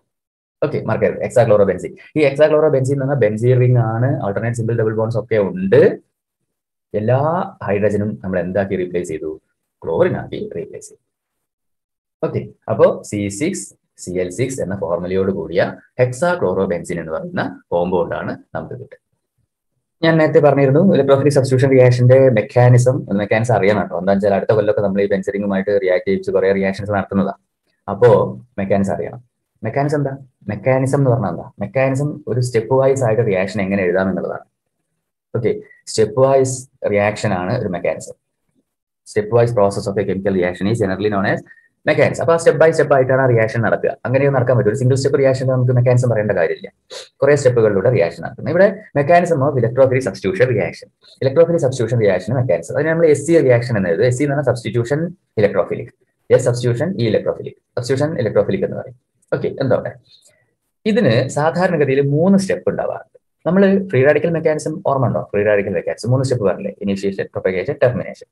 okay മാർക്കരുത് എക്സാ ക്ലോറോ ബെൻസിൻ ഈ എക്സാ ക്ലോറോ ബെൻസിൻ എന്ന് പറഞ്ഞാൽ ബെൻസീൻ റിംഗ് ആണ് alternate simple double bonds ഒക്കെ ഉണ്ട് എല്ലാ ഹൈഡ്രജനും നമ്മൾ എന്താക്കി റീപ്ലേസ് ചെയ്തു ക്ലോറിൻ ആക്കി റീപ്ലേസ് ചെയ്തു ഓക്കെ അപ്പോ C six C L six എന്ന ഫോർമുലയോട് കൂടിയ ഹെക്സാ ക്ലോറോ ബെൻസിൻ എന്ന് പറയുന്ന കോമ്പൗണ്ട് ആണ് നമുക്ക് കിട്ടുന്നത് ഞാൻ നേരത്തെ പറഞ്ഞിരുന്നു ഇലക്ട്രോഫിലിക് സബ്സ്റ്റിറ്റ്യൂഷൻ റിയാക്ഷന്റെ മെക്കാനിസം മെക്കാനിസം അറിയണം കേട്ടോ എന്താ വെച്ചാൽ അടുത്ത കൊല്ലമൊക്കെ നമ്മൾ ഈ ബെൻസറിങ്ങുമായിട്ട് റിയാക്ട് ചെയ്യിച്ച് കുറെ റിയാക്ഷൻസ് നടത്തുന്നതാണ് അപ്പോ മെക്കാനിസം അറിയണം മെക്കാനിസം എന്താ മെക്കാനിസം എന്ന് പറഞ്ഞാൽ എന്താ മെക്കാനിസം ഒരു സ്റ്റെപ്പ് വൈസ് ആയിട്ട് റിയാക്ഷൻ എങ്ങനെ എഴുതാം എന്നുള്ളതാണ് ഓക്കെ സ്റ്റെപ്പ് വൈസ് റിയാക്ഷൻ ആണ് ഒരു mechanism step wise process of a chemical reaction is generally known as mechanism അപ്പൊ ആ സ്റ്റെപ്പ് ബൈ സ്റ്റെപ്പ് ആയിട്ടാണ് ആ റിയാക്ഷൻ നടക്കുക അങ്ങനെയൊന്നും നടക്കാൻ പറ്റും ഒരു സിംഗിൾ സ്റ്റെപ്പ് റിയാക്ഷൻ നമുക്ക് മെക്കാനിസം പറയേണ്ട കാര്യമില്ല കുറെ സ്റ്റെപ്പുകളിലൂടെ റിയാക്ഷൻ നടക്കുന്നത് ഇവിടെ mechanism of electrophilic substitution reaction electrophilic substitution reaction mechanism അതിന് നമ്മൾ എസ് സി റിയാക്ഷൻ എന്ന് എഴുതും എസ് സി എന്ന് പറഞ്ഞാൽ സബ്സ്റ്റിറ്റ്യൂഷൻ ഇലക്ട്രോഫിലിക് എസ് സബ്സ്റ്റിറ്റ്യൂഷൻ ഈ ഇലക്ട്രോഫിലിക് സബ്സ്റ്റിറ്റ്യൂഷൻ ഇലക്ട്രോഫിലിക് എന്ന് പറയും ഓക്കെ എന്തോട്ടെ ഇതിന് സാധാരണഗതിയിൽ മൂന്ന് സ്റ്റെപ്പ് ഉണ്ടാവാറുണ്ട് നമ്മൾ ഫ്രീ റാഡിക്കൽ മെക്കാനിസം ഓർമ്മ ഉണ്ടോ ഫ്രീ റാഡിക്കൽ മെക്കാനിസം മൂന്ന് സ്റ്റെപ്പ് പറഞ്ഞില്ലേ ഇനീഷ്യേഷൻ പ്രൊപ്പഗേഷൻ ടെർമിനേഷൻ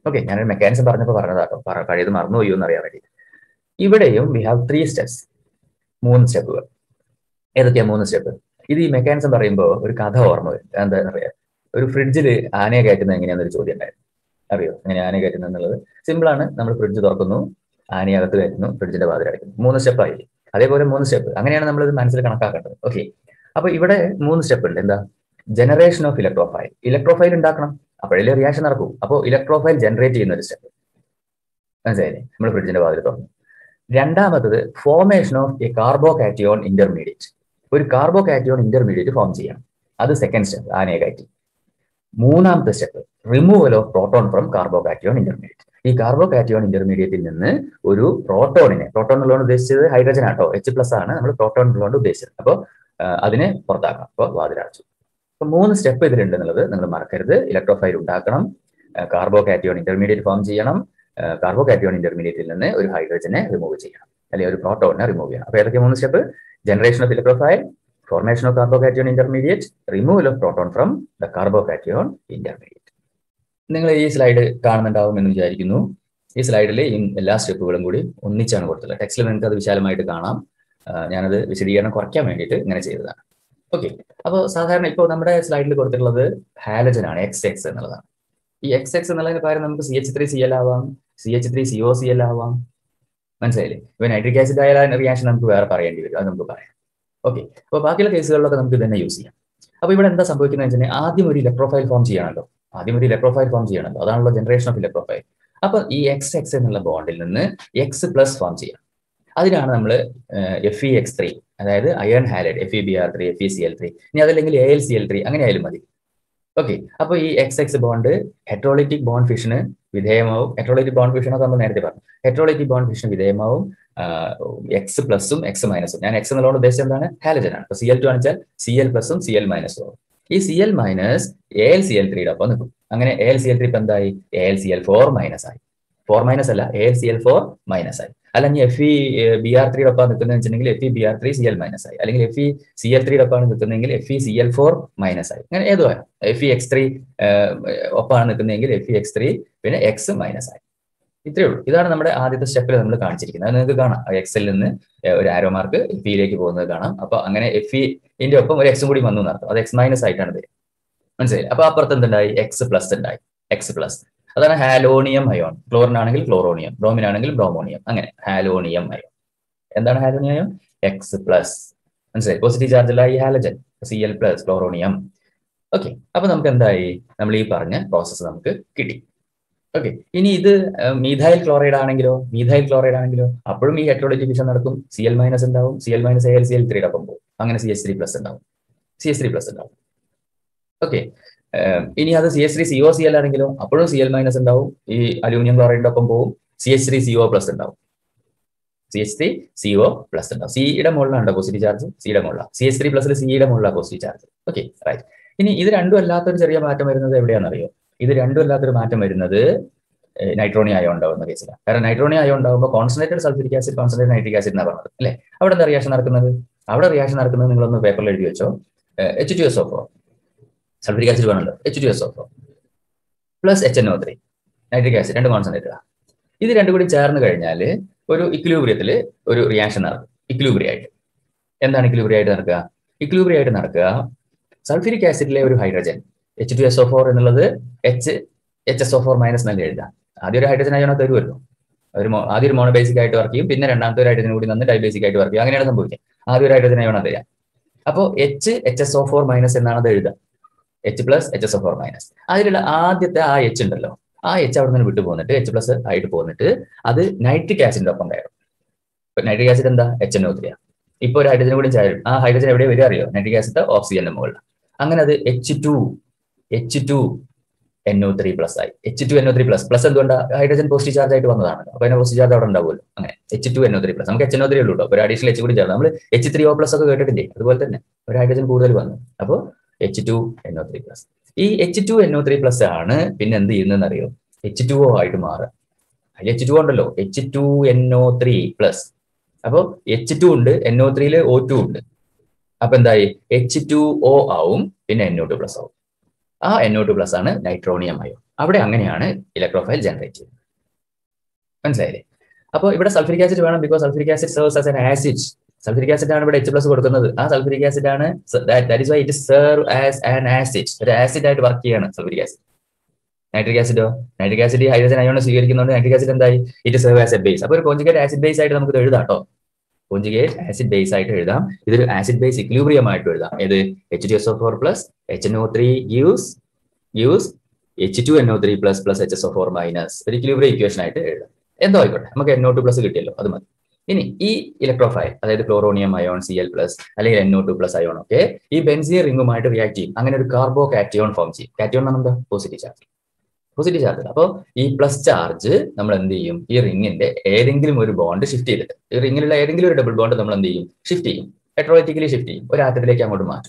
ഓക്കെ ഞാനൊരു മെക്കാനിസം പറഞ്ഞപ്പോൾ പറഞ്ഞതാട്ടോ പറ പഴയത് മറന്നുപോയോ എന്ന് അറിയാൻ വേണ്ടി ഇവിടെയും വി ഹാവ് ത്രീ സ്റ്റെപ്സ് മൂന്ന് സ്റ്റെപ്പുകൾ ഏതൊക്കെയാ മൂന്ന് സ്റ്റെപ്പ് ഇത് ഈ മെക്കാനിസം പറയുമ്പോൾ ഒരു കഥ ഓർമ്മ വരും എന്താ പറയാ ഒരു ഫ്രിഡ്ജിൽ ആനയെ കയറ്റുന്നത് എങ്ങനെയാണെന്നൊരു ചോദ്യം ഉണ്ടായിരുന്നു അറിയോ എങ്ങനെ ആനയെ കയറ്റുന്നത് എന്നുള്ളത് സിമ്പിൾ ആണ് നമ്മൾ ഫ്രിഡ്ജ് തുറക്കുന്നു ആനയെ അകത്ത് കയറ്റുന്നു ഫ്രിഡ്ജിന്റെ വാതിൽ അടയ്ക്കുന്നു മൂന്ന് സ്റ്റെപ്പായി അതേപോലെ മൂന്ന് സ്റ്റെപ്പ് അങ്ങനെയാണ് നമ്മൾ ഇത് മനസ്സിൽ കണക്കാക്കേണ്ടത് ഓക്കെ അപ്പൊ ഇവിടെ മൂന്ന് സ്റ്റെപ്പ് ഉണ്ട് എന്താ ജനറേഷൻ ഓഫ് ഇലക്ട്രോഫൈൽ ഇലക്ട്രോഫൈൽ ഉണ്ടാക്കണം അപ്പോഴല്ലേ റിയാക്ഷൻ നടക്കൂ അപ്പോൾ ഇലക്ട്രോഫൈൽ ജനറേറ്റ് ചെയ്യുന്ന ഒരു സ്റ്റെപ്പ് മനസ്സിലായില്ലേ നമ്മൾ ഫ്രിഡ്ജിന്റെ വാതിൽ തുറന്നു രണ്ടാമത്തത് formation of a carbocation intermediate ഒരു കാർബോ കാറ്റിയോൺ ഇന്റർമീഡിയറ്റ് ഫോം ചെയ്യണം അത് സെക്കൻഡ് സ്റ്റെപ്പ് ആനയെ കയറ്റി മൂന്നാമത്തെ step removal of proton from carbocation intermediate ഈ കാർബോ കാറ്റിയോൺ ഇന്റർമീഡിയറ്റിൽ നിന്ന് ഒരു പ്രോട്ടോണിനെ പ്രോട്ടോൺ എന്നുള്ളത് ഉദ്ദേശിച്ചത് ഹൈഡ്രജൻ ആട്ടോ എച്ച് പ്ലസ് ആണ് നമ്മൾ പ്രോട്ടോൺ എന്നുള്ളത് ഉദ്ദേശിച്ചത് അപ്പോൾ അതിനെ പുറത്താക്കാം അപ്പോൾ വാതിലടച്ചു അപ്പൊ മൂന്ന് സ്റ്റെപ്പ് ഇതിലുണ്ട് എന്നുള്ളത് നിങ്ങൾ മറക്കരുത് ഇലക്ട്രോഫൈൽ ഉണ്ടാക്കണം കാർബോ കാറ്റിയോൺ ഇന്റർമീഡിയറ്റ് ഫോം ചെയ്യണം കാർബോ കാറ്റിയോൺ ഇന്റർമീഡിയറ്റിൽ നിന്ന് ഒരു ഹൈഡ്രജനെ റിമൂവ് ചെയ്യണം അല്ലെങ്കിൽ ഒരു പ്രോട്ടോണിനെ റിമൂവ് ചെയ്യണം അപ്പൊ ഏതൊക്കെ മൂന്ന് step generation of electrophile formation of carbocation intermediate, removal of proton from the carbocation intermediate. നിങ്ങൾ ഈ സ്ലൈഡ് കാണുന്നുണ്ടാവും എന്ന് വിചാരിക്കുന്നു ഈ സ്ലൈഡിൽ ഈ എല്ലാ സ്റ്റെപ്പുകളും കൂടി ഒന്നിച്ചാണ് കൊടുത്തത് ടെക്സ്റ്റിൽ നിങ്ങൾക്ക് അത് വിശാലമായിട്ട് കാണാം ഞാനത് വിശദീകരണം കുറയ്ക്കാൻ വേണ്ടിയിട്ട് ഇങ്ങനെ ചെയ്തതാണ് ഓക്കെ അപ്പോൾ സാധാരണ ഇപ്പോൾ നമ്മുടെ സ്ലൈഡിൽ കൊടുത്തിട്ടുള്ളത് ഹാലജൻ ആണ് എക്സ് എക്സ് എന്നുള്ളതാണ് ഈ എക്സ് എക്സ് എന്നുള്ളതിന് പകരം നമുക്ക് C H three C L ആവാം C H three C O C L ആവാം മനസ്സിലായില്ലേ ഇപ്പൊ നൈട്രിക് ആസിഡ് ആയാലും റിയാക്ഷൻ നമുക്ക് വേറെ പറയേണ്ടി വരും അത് നമുക്ക് പറയാം ഓക്കെ അപ്പോൾ ബാക്കിയുള്ള കേസുകളിലൊക്കെ നമുക്ക് തന്നെ യൂസ് ചെയ്യാം അപ്പോൾ ഇവിടെ എന്താ സംഭവിക്കുന്നത് വെച്ചാൽ ആദ്യം ഒരു ഇലക്ട്രോഫൈൽ ഫോം ചെയ്യണമല്ലോ ആദ്യം ഒരു ഇലക്ട്രോഫൈൽ ഫോം ചെയ്യണമല്ലോ അതാണല്ലോ ജനറേഷൻ ഓഫ് ഇലക്ട്രോഫൈൽ അപ്പൊ ഈ എക്സ് എക്സ് എന്നുള്ള ബോണ്ടിൽ നിന്ന് എക്സ് പ്ലസ് ഫോം ചെയ്യാം അതിനാണ് നമ്മൾ എഫ് ഇ എക്സ് ത്രീ അതായത് iron halide F E B R three F E C L three ഇനി അതല്ലെങ്കിൽ A L C L three അങ്ങനെ ആയാലും മതി ഓക്കെ അപ്പൊ ഈ X X bond heterolytic bond ഫിഷന് വിധേയമാവും ഹെട്രോളിറ്റിക് ബോണ്ട് ഫിഷൻ ഒക്കെ നമ്മൾ നേരത്തെ പറഞ്ഞു ഹെട്രോളിറ്റിക് ബോണ്ട് ഫിഷൻ വിധേയമാവും എക്സ് പ്ലസും എക്സ് മൈനസും ഞാൻ എക്സ് എന്നുള്ളത് ഉദ്ദേശം എന്താണ് ഹാലജൻ ആണ് അപ്പൊ സി എൽ ടു ആണെച്ചാൽ സി എൽ പ്ലസും സി എൽ മൈനസും ആവും ഈ C L minus A L C L ത്രീയുടെ ഒപ്പം നിൽക്കും അങ്ങനെ A L C L three ഇപ്പൊ എന്തായി A L C L four minus ആയി ഫോർ മൈനസ് അല്ല A L C L four minus ആയി അല്ല ഇനി എഫ് ഇ ബി ആർ ത്രീയുടെ ഒപ്പം നിൽക്കുന്നതെന്ന് വെച്ചിട്ടുണ്ടെങ്കിൽ F E B R three C L minus ആയി അല്ലെങ്കിൽ എഫ് ഇ സി എൽ ത്രീയുടെ ഒപ്പമാണ് നിൽക്കുന്നതെങ്കിൽ F E C L four minus ആയി അങ്ങനെ ഏതോ എഫ് ഇ എക്സ് ത്രീ ഒപ്പമാണ് നിൽക്കുന്നതെങ്കിൽ എഫ് ഇ എക്സ് ത്രീ പിന്നെ എക്സ് മൈനസ് ആയി ഇത്രയേ ഉള്ളൂ ഇതാണ് നമ്മുടെ ആദ്യത്തെ സ്റ്റെപ്പിൽ നമ്മൾ കാണിച്ചിരിക്കുന്നത് അത് നിങ്ങൾക്ക് കാണാം എക്സിൽ നിന്ന് ഒരു ആരോ മാർക്ക് എഫ് ഇയിലേക്ക് പോകുന്നത് കാണാം അപ്പൊ അങ്ങനെ എഫ് ഇന്റെ ഒപ്പം ഒരു എക്സും കൂടി വന്നു എന്നർത്ഥം അത് എക്സ് മൈനസ് ആയിട്ടാണ് വരും മനസ്സിലായി അപ്പൊ അപ്പുറത്ത് എന്തുണ്ടായി എക്സ് പ്ലസ് ഉണ്ടായി എക്സ് പ്ലസ് അതാണ് ഹാലോണിയം അയോൺ ക്ലോറിൻ ആണെങ്കിൽ ക്ലോറോണിയം ബ്രോമിൻ ആണെങ്കിൽ ബ്രോമോണിയം അങ്ങനെ ഹാലോണിയം അയോൺ എന്താണ് ഹാലോണിയം അയോൺ എക്സ് പ്ലസ് മനസ്സിലായി പോസിറ്റീവ് ചാർജുള്ള ഈ halogen C L plus chloronium okay അപ്പൊ നമുക്ക് എന്തായി നമ്മൾ ഈ പറഞ്ഞ പ്രോസസ്സ് നമുക്ക് കിട്ടി ഓക്കെ ഇനി ഇത് മീഥൈൽ ക്ലോറൈഡ് ആണെങ്കിലോ മീഥൈൽ ക്ലോറൈഡ് ആണെങ്കിലോ അപ്പോഴും ഈ ഹെട്രോളജി ഫിഷൻ നടക്കും സി എൽ മൈനസ് ഉണ്ടാവും C L minus A L C L ത്രീയുടെ ഒപ്പം പോകും അങ്ങനെ സി എസ് ത്രീ പ്ലസ് ഉണ്ടാവും സി എസ് ത്രീ പ്ലസ് ഉണ്ടാവും ഓക്കെ ഇനി അത് C S three C O C L ആണെങ്കിലോ അപ്പോഴും സി എൽ മൈനസ് ഉണ്ടാവും ഈ അലൂമിനിയം ക്ലോറൈഡിന്റെ ഒപ്പം പോകും C H three C O plus ഉണ്ടാവും C H three C O plus ഉണ്ടാവും സിയുടെ മുകളിലാണ് പോസിറ്റീവ് ചാർജ് സിയുടെ മുകളിലാണ് സി എച്ച് ത്രീ പ്ലസിൽ സിയുടെ മുകളിലാണ് പോസിറ്റീവ് ചാർജ് ഓക്കെ റൈറ്റ് ഇനി ഇത് രണ്ടും അല്ലാത്തൊരു ചെറിയ മാറ്റം വരുന്നത് എവിടെയാണെന്നറിയോ ഇത് രണ്ടും അല്ലാത്തൊരു മാറ്റം വരുന്നത് നൈട്രോണി ആയോ ഉണ്ടാവുന്ന കേസിലാണ് കാരണം നൈട്രോണി ആയോ ഉണ്ടാകുമ്പോൾ concentrated sulphuric acid concentrate nitric acid എന്നാണ് പറഞ്ഞത് അല്ലേ അവിടെ എന്താ റിയാക്ഷൻ നടക്കുന്നത് അവിടെ റിയാക്ഷൻ നടക്കുന്നത് നിങ്ങളൊന്ന് പേപ്പറിൽ എഴുതി വെച്ചോ H two S O four sulphuric acid വേണമല്ലോ H two S O four plus H N O three nitric acid രണ്ട് കോൺസെൻട്രേറ്റഡ് ഇത് രണ്ടും കൂടി ചേർന്ന് കഴിഞ്ഞാൽ ഒരു ഇക്ലൂബ്രിയത്തിൽ ഒരു റിയാക്ഷൻ നടക്കും ഇക്ലൂബ്രി ആയിട്ട് എന്താണ് ഇക്ലൂബ്രി ആയിട്ട് നടക്കുക ഇക്ലൂബ്രി ആയിട്ട് നടക്കുക സൾഫ്യൂരിക് ആസിഡിലെ ഒരു hydrogen H two S O four എന്നുള്ളത് H H S O four minus നല്ല എഴുതാം ആദ്യം ഒരു ഹൈഡ്രജൻ അയോണ തരുമല്ലോ ഒരു ആദ്യം ഒരു മോണോബേസിക് ആയിട്ട് വർക്ക് ചെയ്യും പിന്നെ രണ്ടാമത്തെ ഒരു ഹൈഡ്രജൻ കൂടി നിന്ന് ഡൈബേസിക് ആയിട്ട് വർക്ക് ചെയ്യും അങ്ങനെയാണ് സംഭവിക്കുക ആദ്യം ഒരു ഹൈഡ്രജൻ അയോണ തരാം അപ്പോൾ H H S O four minus എന്നാണ് അത് എഴുതുക H plus H S O four minus അതിലുള്ള ആദ്യത്തെ ആ എച്ച് ഉണ്ടല്ലോ ആ എച്ച് അവിടെ നിന്ന് വിട്ടു പോന്നിട്ട് എച്ച് പ്ലസ് ആയിട്ട് പോന്നിട്ട് അത് നൈട്രിക് ആസിഡിന്റെ ഒപ്പം കയറും നൈട്രിക് ആസിഡ് എന്താ എച്ച് എൻ ഒ ത്രീ ഇപ്പൊ ഒരു ഹൈഡ്രജൻ കൂടി ചേരും ആ ഹൈഡ്രജൻ എവിടെ വരിക അറിയോ നൈട്രിക് ആസിഡ് ഓക്സിജന്റെ മുകളിൽ അങ്ങനെ അത് H two H two N O three plus ആയി H two N O three plus plus എന്തുകൊണ്ടാണ് ഹൈഡ്രജൻ പോസിറ്റീവ് ചാർജ് ആയിട്ട് വന്നതാണ് അപ്പൊ അതിന്റെ പോസിറ്റീവ് ചാർജ് അവിടെ ഉണ്ടാവുമല്ലോ അങ്ങനെ H two N O three plus നമുക്ക് എച്ച് എൻ ഒ ത്രീ ഉള്ളൂ ഒരു അഡീഷണൽ എച്ച് കൂടി ചേർന്ന് നമ്മൾ എച്ച് ത്രീ ഒ പ്ലസ് ഒക്കെ കേട്ടിട്ടില്ലേ അതുപോലെ തന്നെ ഒരു ഹൈഡ്രജൻ കൂടുതൽ വന്നു അപ്പോൾ H two N O three plus ഈ H two N O three plus ആണ് പിന്നെ എന്ത് ചെയ്യുന്നതെന്ന് അറിയോ എച്ച് ടു ഒ ആയിട്ട് മാറുക അതിൽ എച്ച് ടു ഉണ്ടല്ലോ H two N O three plus അപ്പോൾ എച്ച് ടു ഉണ്ട് എൻ ഒ ത്രീയില് ഒ ടു ഉണ്ട് അപ്പൊ എന്തായി എച്ച് ടു ഒ ആവും പിന്നെ എൻ ഒ ടു പ്ലസ് ആവും ആ എൻ ഒ ടു പ്ലസ് ആണ് നൈട്രോണിയം അയോ അവിടെ അങ്ങനെയാണ് ഇലക്ട്രോഫൈൽ ജനറേറ്റ് ചെയ്യുന്നത് മനസ്സിലായില്ലേ അപ്പോൾ ഇവിടെ സൾഫ്യൂരിക് ആസിഡ് വേണം because sulphuric acid serves as an acid sulphuric acid ആണ് ഇവിടെ എച്ച് പ്ലസ് കൊടുക്കുന്നത് ആ സൾഫ്യൂരിക് ആസിഡ് ആണ് that is why it serve as an acid ഒരു ആസിഡ് ആയിട്ട് വർക്ക് ചെയ്യാണ് സൾഫ്യൂരിക് ആസിഡ് നൈട്രിക് ആസിഡോ നൈട്രിക് ആസിഡ് ഹൈഡ്രജൻ അയോൺ സ്വീകരിക്കുന്നതുകൊണ്ട് നൈട്രിക് ആസിഡ് എന്തായി it serve as a base അപ്പോൾ ഒരു കോഞ്ചുഗേറ്റ് ആസിഡ് ബേസ് ആയിട്ട് നമുക്ക് എഴുതാം കേട്ടോ കോഞ്ചുഗേറ്റ് ആസിഡ് ബേസ് ആയിട്ട് എഴുതാം ഇതൊരു ആസിഡ് ബേസ് ഇക്ലൂബ്രിയം ആയിട്ട് എഴുതാം ഏത് H two S O four plus H N O three യൂസ് യൂസ് H two N O three plus plus H S O four minus ഒരു ഇക്ലൂബ്രിയം ഇക്വേഷൻ ആയിട്ട് എഴുതാം എന്തോ ആയിക്കോട്ടെ നമുക്ക് എൻ ഒ ടു പ്ലസ് കിട്ടിയല്ലോ അത് മതി ഇനി ഈ ഇലക്ട്രോഫൈൽ അതായത് chloronium ion C L plus അല്ലെങ്കിൽ N O two plus ion ഒക്കെ ഈ ബെൻസിയ റിംഗുമായിട്ട് റിയാക്ട് ചെയ്യും അങ്ങനെ ഒരു കാർബോ കാറ്റിയോൺ ഫോം ചെയ്യും കാറ്റിയോൺ എന്ന് എന്താ പോസിറ്റീവ് ചാർജ് പോസിറ്റീവ് ചാർജ് അപ്പോൾ ഈ പ്ലസ് ചാർജ് നമ്മൾ എന്ത് ചെയ്യും ഈ റിങ്ങിന്റെ ഏതെങ്കിലും ഒരു ബോണ്ട് ഷിഫ്റ്റ് ചെയ്തിട്ട് ഈ റിങ്ങിലുള്ള ഏതെങ്കിലും ഒരു ഡബിൾ ബോണ്ട് നമ്മൾ എന്ത് ചെയ്യും ഷിഫ്റ്റ് ചെയ്യും ഹെട്രോളറ്റിക്കലി ഷിഫ്റ്റ് ചെയ്യും ഒരു ആറ്റത്തിലേക്ക് അങ്ങോട്ട് മാറ്റും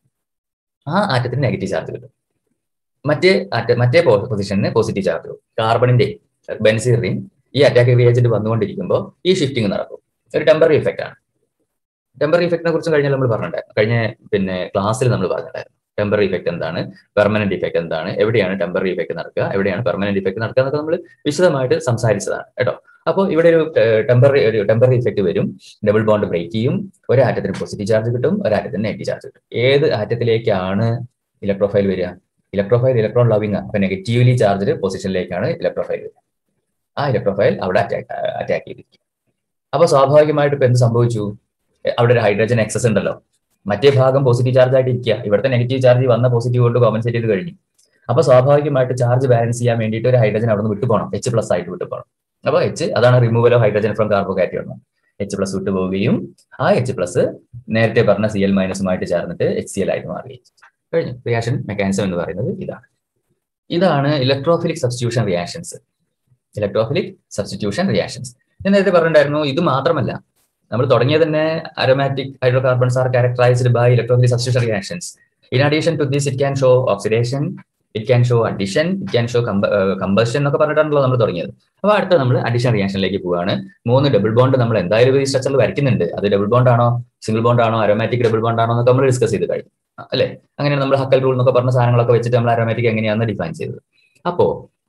ആ ആറ്റത്തിന് നെഗറ്റീവ് ചാർജ് കിട്ടും മറ്റേ ആറ്റ മറ്റേ പൊസിഷനിന് പോസിറ്റീവ് ചാർജ് കിട്ടും കാർബണിന്റെ ബെൻസിർ റിംഗ് ഈ അറ്റാക്ക് റിയേജന്റ് വന്നുകൊണ്ടിരിക്കുമ്പോൾ ഈ ഷിഫ്റ്റിംഗ് നടക്കും ഒരു ടെമ്പററി ഇഫക്റ്റ് ആണ് ടെമ്പററി ഇഫക്റ്റിനെ കുറിച്ച് കഴിഞ്ഞാൽ നമ്മൾ പറഞ്ഞിട്ടുണ്ടായിരുന്നു കഴിഞ്ഞ പിന്നെ ക്ലാസ്സിൽ നമ്മൾ പറഞ്ഞിട്ടുണ്ടായിരുന്നു ടെമ്പററി ഇഫക്റ്റ് എന്താണ് പെർമനന്റ് ഇഫക്റ്റ് എന്താണ് എവിടെയാണ് ടെമ്പററി ഇഫക്റ്റ് നടക്കുക എവിടെയാണ് പെർമനന്റ് ഇഫക്റ്റ് നടക്കുക എന്നൊക്കെ നമ്മൾ വിശദമായിട്ട് സംസാരിച്ചതാണ് കേട്ടോ അപ്പോൾ ഇവിടെ ഒരു ടെമ്പററി ഒരു ടെമ്പററി ഇഫക്റ്റ് വരും ഡബിൾ ബോണ്ട് ബ്രേക്ക് ചെയ്യും ഒരു ആറ്റത്തിന് പോസിറ്റീവ് ചാർജ് കിട്ടും ഒരു ആറ്റത്തിന് നെഗറ്റീവ് ചാർജ് കിട്ടും ഏത് ആറ്റത്തിലേക്കാണ് ഇലക്ട്രോഫൈൽ വരിക ഇലക്ട്രോഫൈൽ ഇലക്ട്രോൺ ലവിങ് അപ്പൊ നെഗറ്റീവ്ലി ചാർജ്ഡ് പൊസിഷനിലേക്കാണ് ഇലക്ട്രോഫൈൽ വരിക ആ ഇലക്ട്രോഫൈൽ അവിടെ അറ്റാക്ക് അറ്റാക്ക് ചെയ്തിരിക്കും അപ്പൊ സ്വാഭാവികമായിട്ട് ഇപ്പൊ എന്ത് സംഭവിച്ചു അവിടെ ഒരു ഹൈഡ്രജൻ എക്സസ് ഉണ്ടല്ലോ മറ്റേ ഭാഗം പോസിറ്റീവ് ചാർജ് ആയിട്ട് ഇരിക്കുക ഇവിടുത്തെ നെഗറ്റീവ് ചാർജ് വന്ന പോസിറ്റീവ് കൊണ്ട് കോമ്പൻസേറ്റ് ചെയ്ത് കഴിഞ്ഞു അപ്പൊ സ്വാഭാവികമായിട്ട് ചാർജ് ബാലൻസ് ചെയ്യാൻ വേണ്ടിയിട്ട് ഒരു ഹൈഡ്രജൻ അവിടെ നിന്ന് വിട്ടു പോകണം എച്ച് പ്ലസ് ആയിട്ട് വിട്ടു പോകണം അപ്പൊ എച്ച് അതാണ് removal of hydrogen from carbocation H plus വിട്ടു പോവുകയും ആ എച്ച് പ്ലസ് നേരത്തെ പറഞ്ഞ സി എൽ മൈനസുമായിട്ട് ചേർന്നിട്ട് എച്ച് സി എൽ ആയിട്ട് മാറുകയും കഴിഞ്ഞു റിയാക്ഷൻ മെക്കാനിസം എന്ന് പറയുന്നത് ഇതാണ് ഇതാണ് electrophilic substitution reactions electrophilic substitution reactions ഞാൻ നേരത്തെ പറഞ്ഞിട്ടുണ്ടായിരുന്നു ഇത് മാത്രമല്ല നമ്മൾ തുടങ്ങിയ തന്നെ aromatic hydrocarbons are characterised by electrophilic substitution reactions in addition to this it can show oxidation it can show addition it can show combustion എന്നൊക്കെ പറഞ്ഞിട്ടാണല്ലോ നമ്മൾ തുടങ്ങിയത് അപ്പോൾ അടുത്ത നമ്മൾ അഡിഷൻ റിയാക്ഷനിലേക്ക് പോവുകയാണ് മൂന്ന് ഡബിൾ ബോണ്ട് നമ്മൾ എന്തായാലും ഈ സ്ട്രക്ചറിൽ വരയ്ക്കുന്നുണ്ട് അത് ഡബിൾ ബോണ്ട് ആണോ സിംഗിൾ ബോണ്ട് ആണോ അരോമാറ്റിക് ഡബിൾ ബോണ്ട് ആണോ എന്നൊക്കെ നമ്മൾ ഡിസ്കസ് ചെയ്ത് കഴിഞ്ഞു അല്ലേ അങ്ങനെ നമ്മൾ ഹക്കൽ റൂൾ എന്നൊക്കെ പറഞ്ഞ സാധനങ്ങളൊക്കെ വെച്ചിട്ട് നമ്മൾ അരോമാറ്റിക് എങ്ങനെയാണെന്ന് ഡിഫൈൻ ചെയ്തത് അപ്പോൾ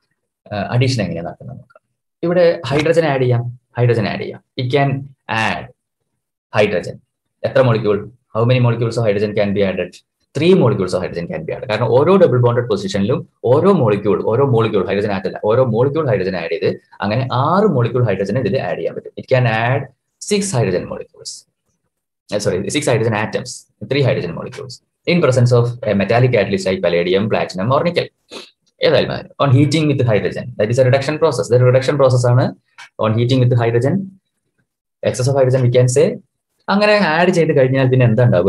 അഡീഷൻ എങ്ങനെയാണ് നടക്കുന്നത് നോക്കാം ഇവിടെ ഹൈഡ്രജൻ ആഡ് ചെയ്യാം ഹൈഡ്രജൻ ആഡ് ചെയ്യാം ഇറ്റ് ക്യാൻ ആഡ് ഹൈഡ്രജൻ എത്ര molecule how many molecules of hydrogen can be added three molecules of hydrogen can be add കാരണം ഓരോ ഡബിൾ ബോണ്ടഡ് പൊസിഷനിലും ഓരോ മോളിക്യൂൾ ഓരോ മോളിക്യൂൾ ഹൈഡ്രജൻ ആറ്റല്ല ഓരോ മോളിക്യൂൾ ഹൈഡ്രജൻ ആഡ് ചെയ്ത് അങ്ങനെ ആറ് മോളിക്യൂൾ ഹൈഡ്രജൻ ഇതിൽ ആഡ് ചെയ്യാൻ പറ്റും it can add six hydrogen molecules sorry six hydrogen atoms three hydrogen molecules in presence of metallic catalyst like palladium platinum or nickel ഏതായാലും മതി on heating with hydrogen that is a reduction process ഇത് reduction process ആണ് on heating with hydrogen excess of hydrogen we can say അങ്ങനെ add ചെയ്ത് കഴിഞ്ഞാൽ പിന്നെ എന്താ ഉണ്ടാവുക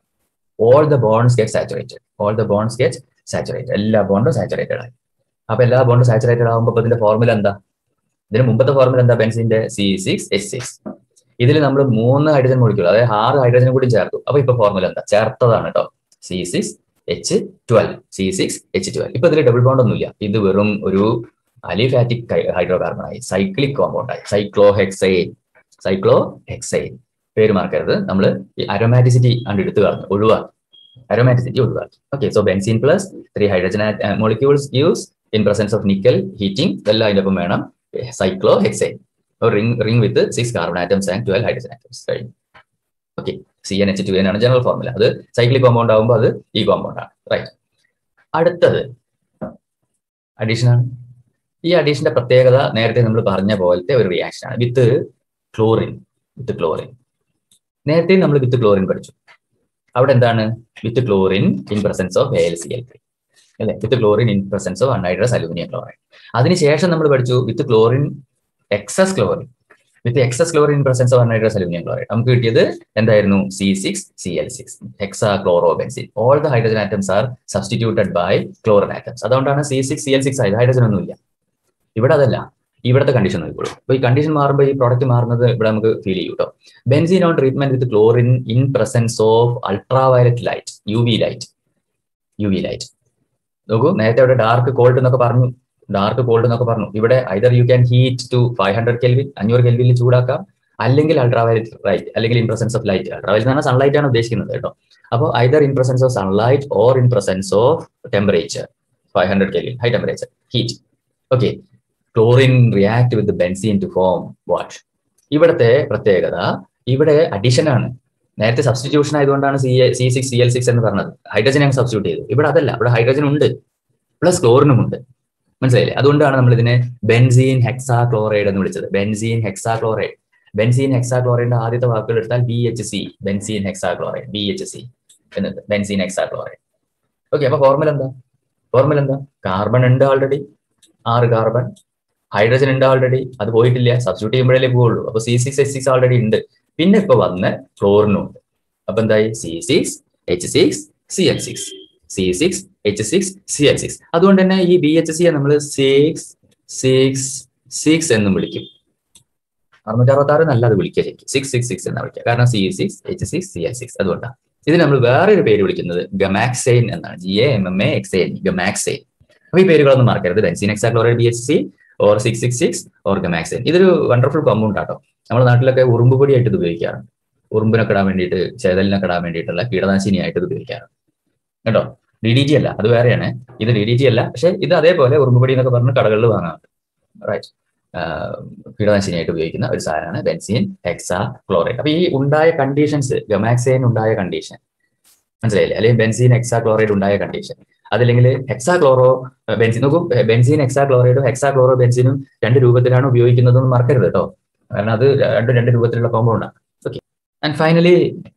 all the bonds get saturated all the bonds get saturated എല്ലാ ബോണ്ടും saturated ആയി അപ്പൊ എല്ലാ ബോണ്ടും സാച്ചുറേറ്റഡ് ആകുമ്പോൾ ഇതിന്റെ ഫോർമുല എന്താ ഇതിന് മുമ്പത്തെ ഫോർമുല എന്താ ബെൻസിന്റെ സി സിക്സ് എച്ച് സിക്സ് ഇതിൽ നമ്മൾ മൂന്ന് ഹൈഡ്രജൻ മോളിക്യൂൾ അതായത് ആറ് ഹൈഡ്രജൻ കൂടി ചേർത്തു അപ്പൊ ഇപ്പൊ ഫോർമുല എന്താ ചേർത്തതാണ് കേട്ടോ C six H twelve C six H twelve ഇപ്പൊ ഇതിൽ ഡബിൾ ബോണ്ട് ഒന്നുമില്ല ഇത് വെറും ഒരു അലിഫാറ്റിക് ഹൈഡ്രോ കാർബൺ ആയി സൈക്ലിക് കോമ്പൗണ്ട് ആയി സൈക്ലോ ഹെക്സൈൻ സൈക്ലോ ഹെക്സൈൻ പേര് മാർക്കരുത് നമ്മൾ ഈ അരോമാറ്റിസിറ്റി കണ്ട് എടുത്തു കളഞ്ഞു ഒഴിവാക്കി അരോമാറ്റിസിറ്റി ഒഴിവാക്കി okay so benzene plus three hydrogen molecules use in presence of nickel heating ഇതെല്ലാം അതിൻ്റെ ഒപ്പം വേണം cyclohexane ring ring with six carbon atoms and twelve hydrogen atoms കഴിഞ്ഞു okay C N H two N ആണ് general formula അത് cyclic compound ആകുമ്പോൾ അത് ഈ കോമ്പൗണ്ട് ആണ് റൈറ്റ് അടുത്തത് അഡീഷൻ ആണ് ഈ അഡീഷന്റെ പ്രത്യേകത നേരത്തെ നമ്മൾ പറഞ്ഞ പോലത്തെ ഒരു റിയാക്ഷൻ ആണ് വിത്ത് ക്ലോറിൻ വിത്ത് ക്ലോറിൻ നേരത്തെ നമ്മൾ വിത്ത് ക്ലോറിൻ പഠിച്ചു അവിടെ എന്താണ് with chlorine in presence of L C L three അല്ലെ with chlorine in presence of anhydrous aluminium chloride അതിനുശേഷം നമ്മൾ പഠിച്ചു with chlorine excess chlorine with excess chlorine in presence of anhydrous aluminium chloride നമുക്ക് കിട്ടിയത് എന്തായിരുന്നു C six C L six hexachlorobenzene all the hydrogen atoms are substituted by chlorine atoms അതുകൊണ്ടാണ് C six C L six ആയത് hydrogen ഒന്നുമില്ല ഇവിടെ അതല്ല ഇവിടുത്തെ condition നോക്കിക്കോളൂ അപ്പൊ ഈ കണ്ടീഷൻ മാറുമ്പോൾ ഈ പ്രോഡക്റ്റ് മാറുന്നത് ഇവിടെ നമുക്ക് ഫീൽ ചെയ്യും കേട്ടോ benzene on treatment with chlorine in presence of ultraviolet light U V light U V light നോക്കൂ നേരത്തെ അവിടെ ഡാർക്ക് കോൾഡ് എന്നൊക്കെ പറഞ്ഞു ഡാർക്ക് കോൾഡ് എന്നൊക്കെ പറഞ്ഞു ഇവിടെ either you can heat to five hundred kelvin അഞ്ഞൂറ് കെൽവിനിൽ ചൂടാക്കാം അല്ലെങ്കിൽ അൾട്രാ വയലറ്റ് ലൈറ്റ് അല്ലെങ്കിൽ in presence of light ultraviolet എന്ന് സൺലൈറ്റ് ആണ് ഉദ്ദേശിക്കുന്നത് കേട്ടോ അപ്പോൾ either in presence of sunlight or in presence of temperature five hundred kelvin high temperature heat okay chlorine react with benzene to form what ഇവിടുത്തെ പ്രത്യേകത ഇവിടെ addition ആണ് നേരത്തെ സബ്സ്റ്റിറ്റ്യൂഷൻ ആയതുകൊണ്ടാണ് C C six C L six എന്ന് പറഞ്ഞത് hydrogen ഞങ്ങൾ substitute ചെയ്തു ഇവിടെ അതല്ല ഇവിടെ ഹൈഡ്രജൻ ഉണ്ട് പ്ലസ് ക്ലോറിനും ഉണ്ട് മനസ്സിലായില്ലേ അതുകൊണ്ടാണ് നമ്മൾ ഇതിനെ ബെൻസീൻ ഹെക്സാ ക്ലോറൈഡ് എന്ന് വിളിച്ചത് ബെൻസീൻ ഹെക്സാ ക്ലോറൈഡ് ബെൻസീൻ ഹെക്സാ ക്ലോറൈഡിന്റെ ആദ്യത്തെ വാക്കുകൾ എടുത്താൽ B H C benzene hexachloride B H C എന്നത് ബെൻസീൻ ഹെക്സാ ക്ലോറൈഡ് ഓക്കെ അപ്പൊ ഫോർമുല എന്താ ഫോർമുല എന്താ കാർബൺ ഉണ്ട് ഓൾറെഡി ആറ് കാർബൺ ഹൈഡ്രജൻ ഉണ്ട് ഓൾറെഡി അത് പോയിട്ടില്ല സബ്സ്റ്റിറ്റ്യൂട്ട് ചെയ്യുമ്പോഴല്ലേ പോകുള്ളൂ അപ്പൊ C six H six already ഉണ്ട് പിന്നെ ഇപ്പൊ വന്ന് ക്ലോറിനും ഉണ്ട് അപ്പൊ എന്തായി C six H six C L six C six H six C L six അതുകൊണ്ട് തന്നെ ഈ ബി എച്ച് സിയെ നമ്മൾ സിക്സ് സിക്സ് സിക്സ് എന്നും വിളിക്കും അറുന്നൂറ്റി അറുപത്തി ആറ് നല്ല അത് വിളിക്കുക ശരിക്കും സിക്സ് സിക്സ് സിക്സ് എന്നാ വിളിക്കുക കാരണം C six H six C L six അതുകൊണ്ടാണ് ഇത് നമ്മൾ വേറൊരു പേര് വിളിക്കുന്നത് ഗമാക്സൈൻ എന്നാണ് G A M M A X N gammexane അപ്പൊ ഈ പേരുകളൊന്നും മറക്കരുത് benzene hexachloride B H C or six six six or gammexane ഇതൊരു വണ്ടർഫുൾ കോമ്പൗണ്ട് ആട്ടോ നമ്മുടെ നാട്ടിലൊക്കെ ഉറുമ്പ് പൊടിയായിട്ട് ഇത് ഉപയോഗിക്കാറുണ്ട് ഉറുമ്പിനൊക്കെ ഇടാൻ വേണ്ടിയിട്ട് ചേതലിനൊക്കെ ഇടാൻ വേണ്ടിയിട്ടുള്ള കീടനാശിനിയായിട്ട് ഇത് ഉപയോഗിക്കാറുണ്ട് കേട്ടോ ഡി ഡി ടി അല്ല അത് വേറെയാണ് ഇത് ഡി ഡി ടി അല്ല പക്ഷെ ഇത് അതേപോലെ ഉറുമ്പ് പൊടി എന്നൊക്കെ പറഞ്ഞ് കടകളിൽ വാങ്ങാറുണ്ട് റൈറ്റ് കീടനാശിനിയായിട്ട് ഉപയോഗിക്കുന്ന ഒരു സാധനമാണ് ബെൻസീൻ ഹെക്സാ ക്ലോറൈഡ് അപ്പൊ ഈ ഉണ്ടായ കണ്ടീഷൻസ് ഗമാക്സൈൻ ഉണ്ടായ കണ്ടീഷൻ മനസ്സിലായില്ലേ അല്ലെങ്കിൽ ബെൻസീൻ ഹെക്സാ ക്ലോറൈഡ് ഉണ്ടായ കണ്ടീഷൻ അതല്ലെങ്കിൽ ഹെക്സാ ക്ലോറോ ബെൻസിൻ നോക്കൂ ബെൻസീൻ ഹെക്സാ ക്ലോറൈഡും ഹെക്സാ ക്ലോറോ ബെൻസിനും രണ്ട് രൂപത്തിലാണ് ഉപയോഗിക്കുന്നതെന്ന് മറക്കരുത് കേട്ടോ കാരണം അത് രണ്ട് രണ്ട് രൂപത്തിലുള്ള കോമ്പൗണ്ടാണ് okay and finally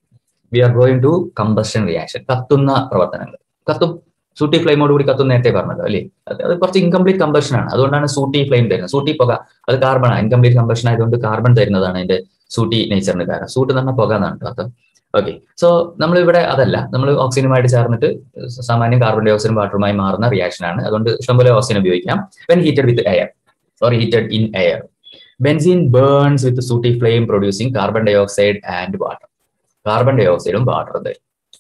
we are going to combustion reaction കത്തുന്ന പ്രവർത്തനങ്ങൾ കത്തും സൂട്ടി ഫ്ലെയിമോട് കൂടി കത്തും നേരത്തെ പറഞ്ഞല്ലോ അല്ലേ അത് അത് കുറച്ച് ഇൻകംപ്ലീറ്റ് കമ്പഷൻ ആണ് അതുകൊണ്ടാണ് സൂട്ടി ഫ്ലെയിം തരുന്നത് സൂട്ടി പുക അത് കാർബൺ ആണ് ഇൻകംപ്ലീറ്റ് കമ്പഷൻ ആയതുകൊണ്ട് കാർബൺ തരുന്നതാണ് അതിന്റെ സൂട്ടി നേച്ചറിന് കാരണം സൂട്ട് എന്ന് പറഞ്ഞാൽ പുക എന്നാണ് കേട്ടോ അർത്ഥം ഓക്കെ സോ നമ്മൾ ഇവിടെ അതല്ല നമ്മൾ ഓക്സിജനുമായിട്ട് ചേർന്നിട്ട് സാമാന്യം കാർബൺ ഡൈ ഓക്സൈഡും വാട്ടറുമായി മാറുന്ന റിയാക്ഷൻ ആണ് അതുകൊണ്ട് ഇഷ്ടംപോലെ ഓക്സിജൻ ഉപയോഗിക്കാം when heated with air sorry heated in air benzene burns with sooty flame producing carbon dioxide and water carbon ഡൈ ഓക്സൈഡും വാട്ടറും തരും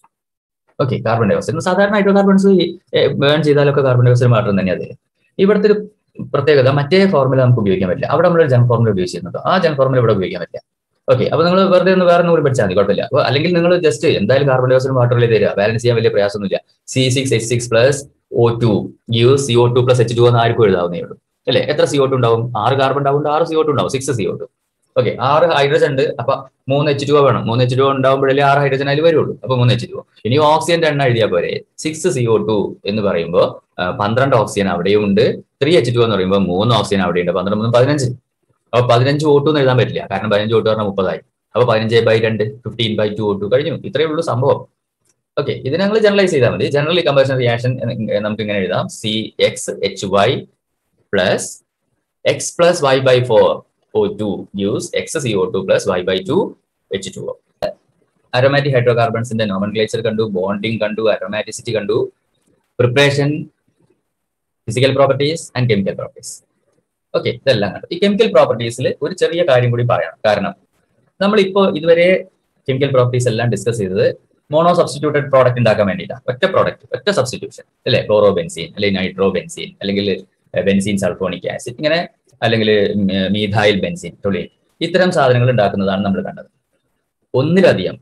ഓക്കെ കാർബൺ ഡൈ ഓക്സൈഡ് സാധാരണ ഹൈഡ്രോ കാർബൺസ് ബേൺ ചെയ്താലൊക്കെ കാർബൺ ഡൈ ഓക്സൈഡ് വാട്ടറും തന്നെ അത് ഇവിടുത്തെ ഒരു പ്രത്യേകത മറ്റേ ഫോർമുല നമുക്ക് ഉപയോഗിക്കാൻ പറ്റില്ല അവിടെ നമ്മൾ ജൻ ഫോർമുല ഉപയോഗിച്ചിരുന്നത് ആ ജൻ ഫോർമുല ഇവിടെ ഉപയോഗിക്കാൻ പറ്റില്ല ഓക്കെ അപ്പൊ നിങ്ങൾ വെറുതെ ഒന്ന് വേറെ കൂടി പഠിച്ചാൽ മതി കുഴപ്പമില്ല അപ്പൊ അല്ലെങ്കിൽ നിങ്ങൾ ജസ്റ്റ് എന്തായാലും കാർബൺ ഡൈ ഓക്സൈഡ് വാട്ടറിൽ തരിക ബാലൻസ് ചെയ്യാൻ വലിയ പ്രയാസമൊന്നുമില്ല C six H six plus O two you C O two plus H two എന്ന് ആർക്കും എഴുതാവുന്നേ ഉള്ളൂ അല്ലേ എത്ര സി ഒ ടു ഉണ്ടാവും ആറ് കാർബൺ ഉണ്ടാവും ആറ് സി ഒ ടു ഉണ്ടാവും six C O two okay ആറ് ഹൈഡ്രജൻ ഉണ്ട് അപ്പൊ മൂന്ന് എച്ച് ടു വേണം മൂന്ന് എച്ച് ടു ഉണ്ടാവുമ്പോഴല്ലേ ആറ് ഹൈഡ്രജൻ അതിൽ വരുള്ളൂ അപ്പൊ മൂന്ന് എച്ച് ടു ഇനി ഓക്സിജന്റെ എണ്ണ എഴുതിയാൽ പോരെ സിക്സ് സി ഒ ടു എന്ന് പറയുമ്പോൾ പന്ത്രണ്ട് ഓക്സിജൻ അവിടെയും ഉണ്ട് ത്രീ എച്ച് ടു എന്ന് പറയുമ്പോൾ മൂന്ന് ഓക്സിജൻ അവിടെയുണ്ട് പന്ത്രണ്ട് മൂന്ന് പതിനഞ്ച് അപ്പൊ പതിനഞ്ച് ഒ ടു എന്ന് എഴുതാൻ പറ്റില്ല കാരണം പതിനഞ്ച് ഒ ടു പറഞ്ഞാൽ മുപ്പതായി അപ്പൊ പതിനഞ്ച് ബൈ രണ്ട് fifteen by two O two കഴിഞ്ഞു ഇത്രയേ ഉള്ളൂ സംഭവം ഓക്കെ ഇത് ഞങ്ങൾ ജനറലൈസ് ചെയ്താൽ മതി ജനറലി കമ്പേഷൻ റിയാക്ഷൻ നമുക്ക് ഇങ്ങനെ എഴുതാം C X H Y plus X plus Y by four O two use X C O two plus Y by two H two aromatic ഹൈഡ്രോകാർബൺസിന്റെ നോമൻക്ലേച്ചർ കണ്ടു ബോണ്ടിങ് കണ്ടു അരോമാറ്റിസിറ്റി കണ്ടു preparation physical properties and chemical properties okay ഇതെല്ലാം കണ്ടു ഈ chemical പ്രോപ്പർട്ടീസിൽ ഒരു ചെറിയ കാര്യം കൂടി പറയണം കാരണം നമ്മൾ ഇപ്പോൾ ഇതുവരെ കെമിക്കൽ പ്രോപ്പർട്ടീസ് എല്ലാം ഡിസ്കസ് ചെയ്തത് മോണോ സബ്സ്റ്റിറ്റ്യൂട്ടഡ് പ്രോഡക്റ്റ് ഉണ്ടാക്കാൻ വേണ്ടിയിട്ടാണ് ഒറ്റ പ്രോഡക്റ്റ് ഒറ്റ സബ്സ്റ്റിറ്റ്യൂഷൻ അല്ലെ ക്ലോറോ ബെൻസീൻ അല്ലെങ്കിൽ നൈട്രോ ബെൻസീൻ അല്ലെങ്കിൽ ബെൻസീൻ സൾഫോണിക് ആസിഡ് ഇങ്ങനെ അല്ലെങ്കിൽ മീഥായിൽ ബെൻസീൻ ടൊളിൻ ഇത്തരം സാധനങ്ങൾ ഉണ്ടാക്കുന്നതാണ് നമ്മൾ കണ്ടത് ഒന്നിലധികം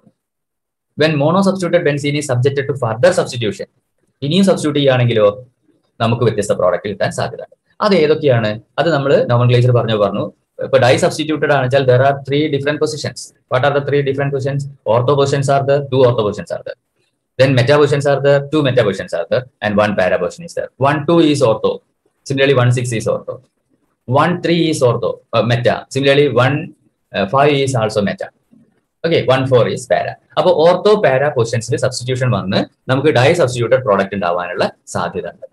when monosubstituted benzene is subjected to further substitution ഇനിയും സബ്സ്റ്റിറ്റ്യൂട്ട് ചെയ്യുകയാണെങ്കിലോ നമുക്ക് വ്യത്യസ്ത പ്രോഡക്റ്റ് കിട്ടാൻ സാധ്യത അത് ഏതൊക്കെയാണ് അത് നമ്മൾ നോമൻക്ലേച്ചർ പറഞ്ഞു പറഞ്ഞു ഇപ്പൊ ഡൈ സബ്സ്റ്റിറ്റ്യൂട്ടഡ് ആണെച്ചാൽ there are three different positions what are the three different positions ortho positions are there two ortho positions are there then meta positions are there, two meta positions are there, and one para position is there. One two is ortho. Similarly, one six is ortho. One three is ortho, uh, meta. Similarly, one uh, five is also meta. Okay one four is para അപ്പൊ ortho പാര പൊസിഷൻസിൽ substitution വന്ന് നമുക്ക് dye substituted product ഉണ്ടാവാനുള്ള സാധ്യത ഉണ്ട്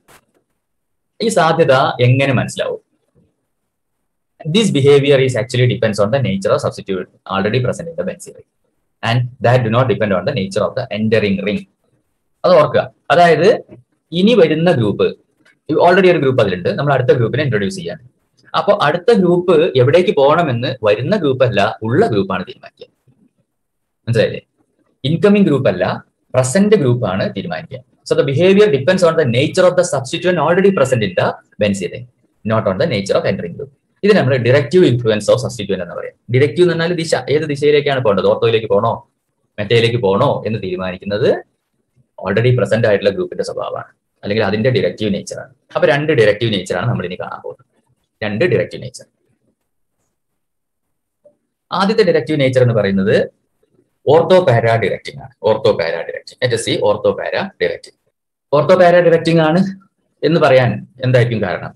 ഈ സാധ്യത എങ്ങനെ മനസ്സിലാവും this behaviour is actually depends on the nature of substitute already present in the benzene ring and that do not depend on the nature of the entering ring അത് ഓർക്കുക അതായത് ഇനി വരുന്ന ഗ്രൂപ്പ് ഓൾറെഡി ഒരു ഗ്രൂപ്പ് അതിലുണ്ട് നമ്മൾ അടുത്ത ഗ്രൂപ്പിനെ ഇൻട്രൊഡ്യൂസ് ചെയ്യാണ് അപ്പോൾ അടുത്ത ഗ്രൂപ്പ് എവിടേക്ക് പോകണമെന്ന് വരുന്ന ഗ്രൂപ്പ് അല്ല ഉള്ള ഗ്രൂപ്പാണ് തീരുമാനിക്കുക മനസ്സിലായില്ലേ ഇൻകമിംഗ് ഗ്രൂപ്പ് അല്ല പ്രസന്റ് ഗ്രൂപ്പ് ആണ് തീരുമാനിക്കുക so the behaviour depends on the nature of the substituent already present in the benzene not on the nature of entering group ഇത് നമ്മൾ ഡിറക്റ്റീവ് ഇൻഫ്ലുവൻസ് ഓഫ് സബ്സ്റ്റിറ്റ്യൂൻ എന്ന് പറയും ഡിറക്റ്റീവ് എന്ന് പറഞ്ഞാൽ ദിശ ഏത് ദിശയിലേക്കാണ് പോകേണ്ടത് ഓർത്തോയിലേക്ക് പോകണോ മെറ്റയിലേക്ക് പോകണോ എന്ന് തീരുമാനിക്കുന്നത് ഓൾറെഡി പ്രസന്റ് ആയിട്ടുള്ള ഗ്രൂപ്പിന്റെ സ്വഭാവമാണ് അല്ലെങ്കിൽ അതിന്റെ ഡിറക്റ്റീവ് നേച്ചറാണ് അപ്പൊ രണ്ട് ഡിറക്റ്റീവ് നേച്ചറാണ് നമ്മൾ ഇനി കാണാൻ പോകുന്നത് രണ്ട് ഡിറക്റ്റീവ് നേച്ചർ ആദ്യത്തെ ഡിറക്റ്റീവ് നേച്ചർ എന്ന് പറയുന്നത് ഓർത്തോ പാരാ ഡിറക്റ്റിംഗ് ആണ് ortho para directing H S C ortho para directing ortho para directing ആണ് എന്ന് പറയാൻ എന്തായിരിക്കും കാരണം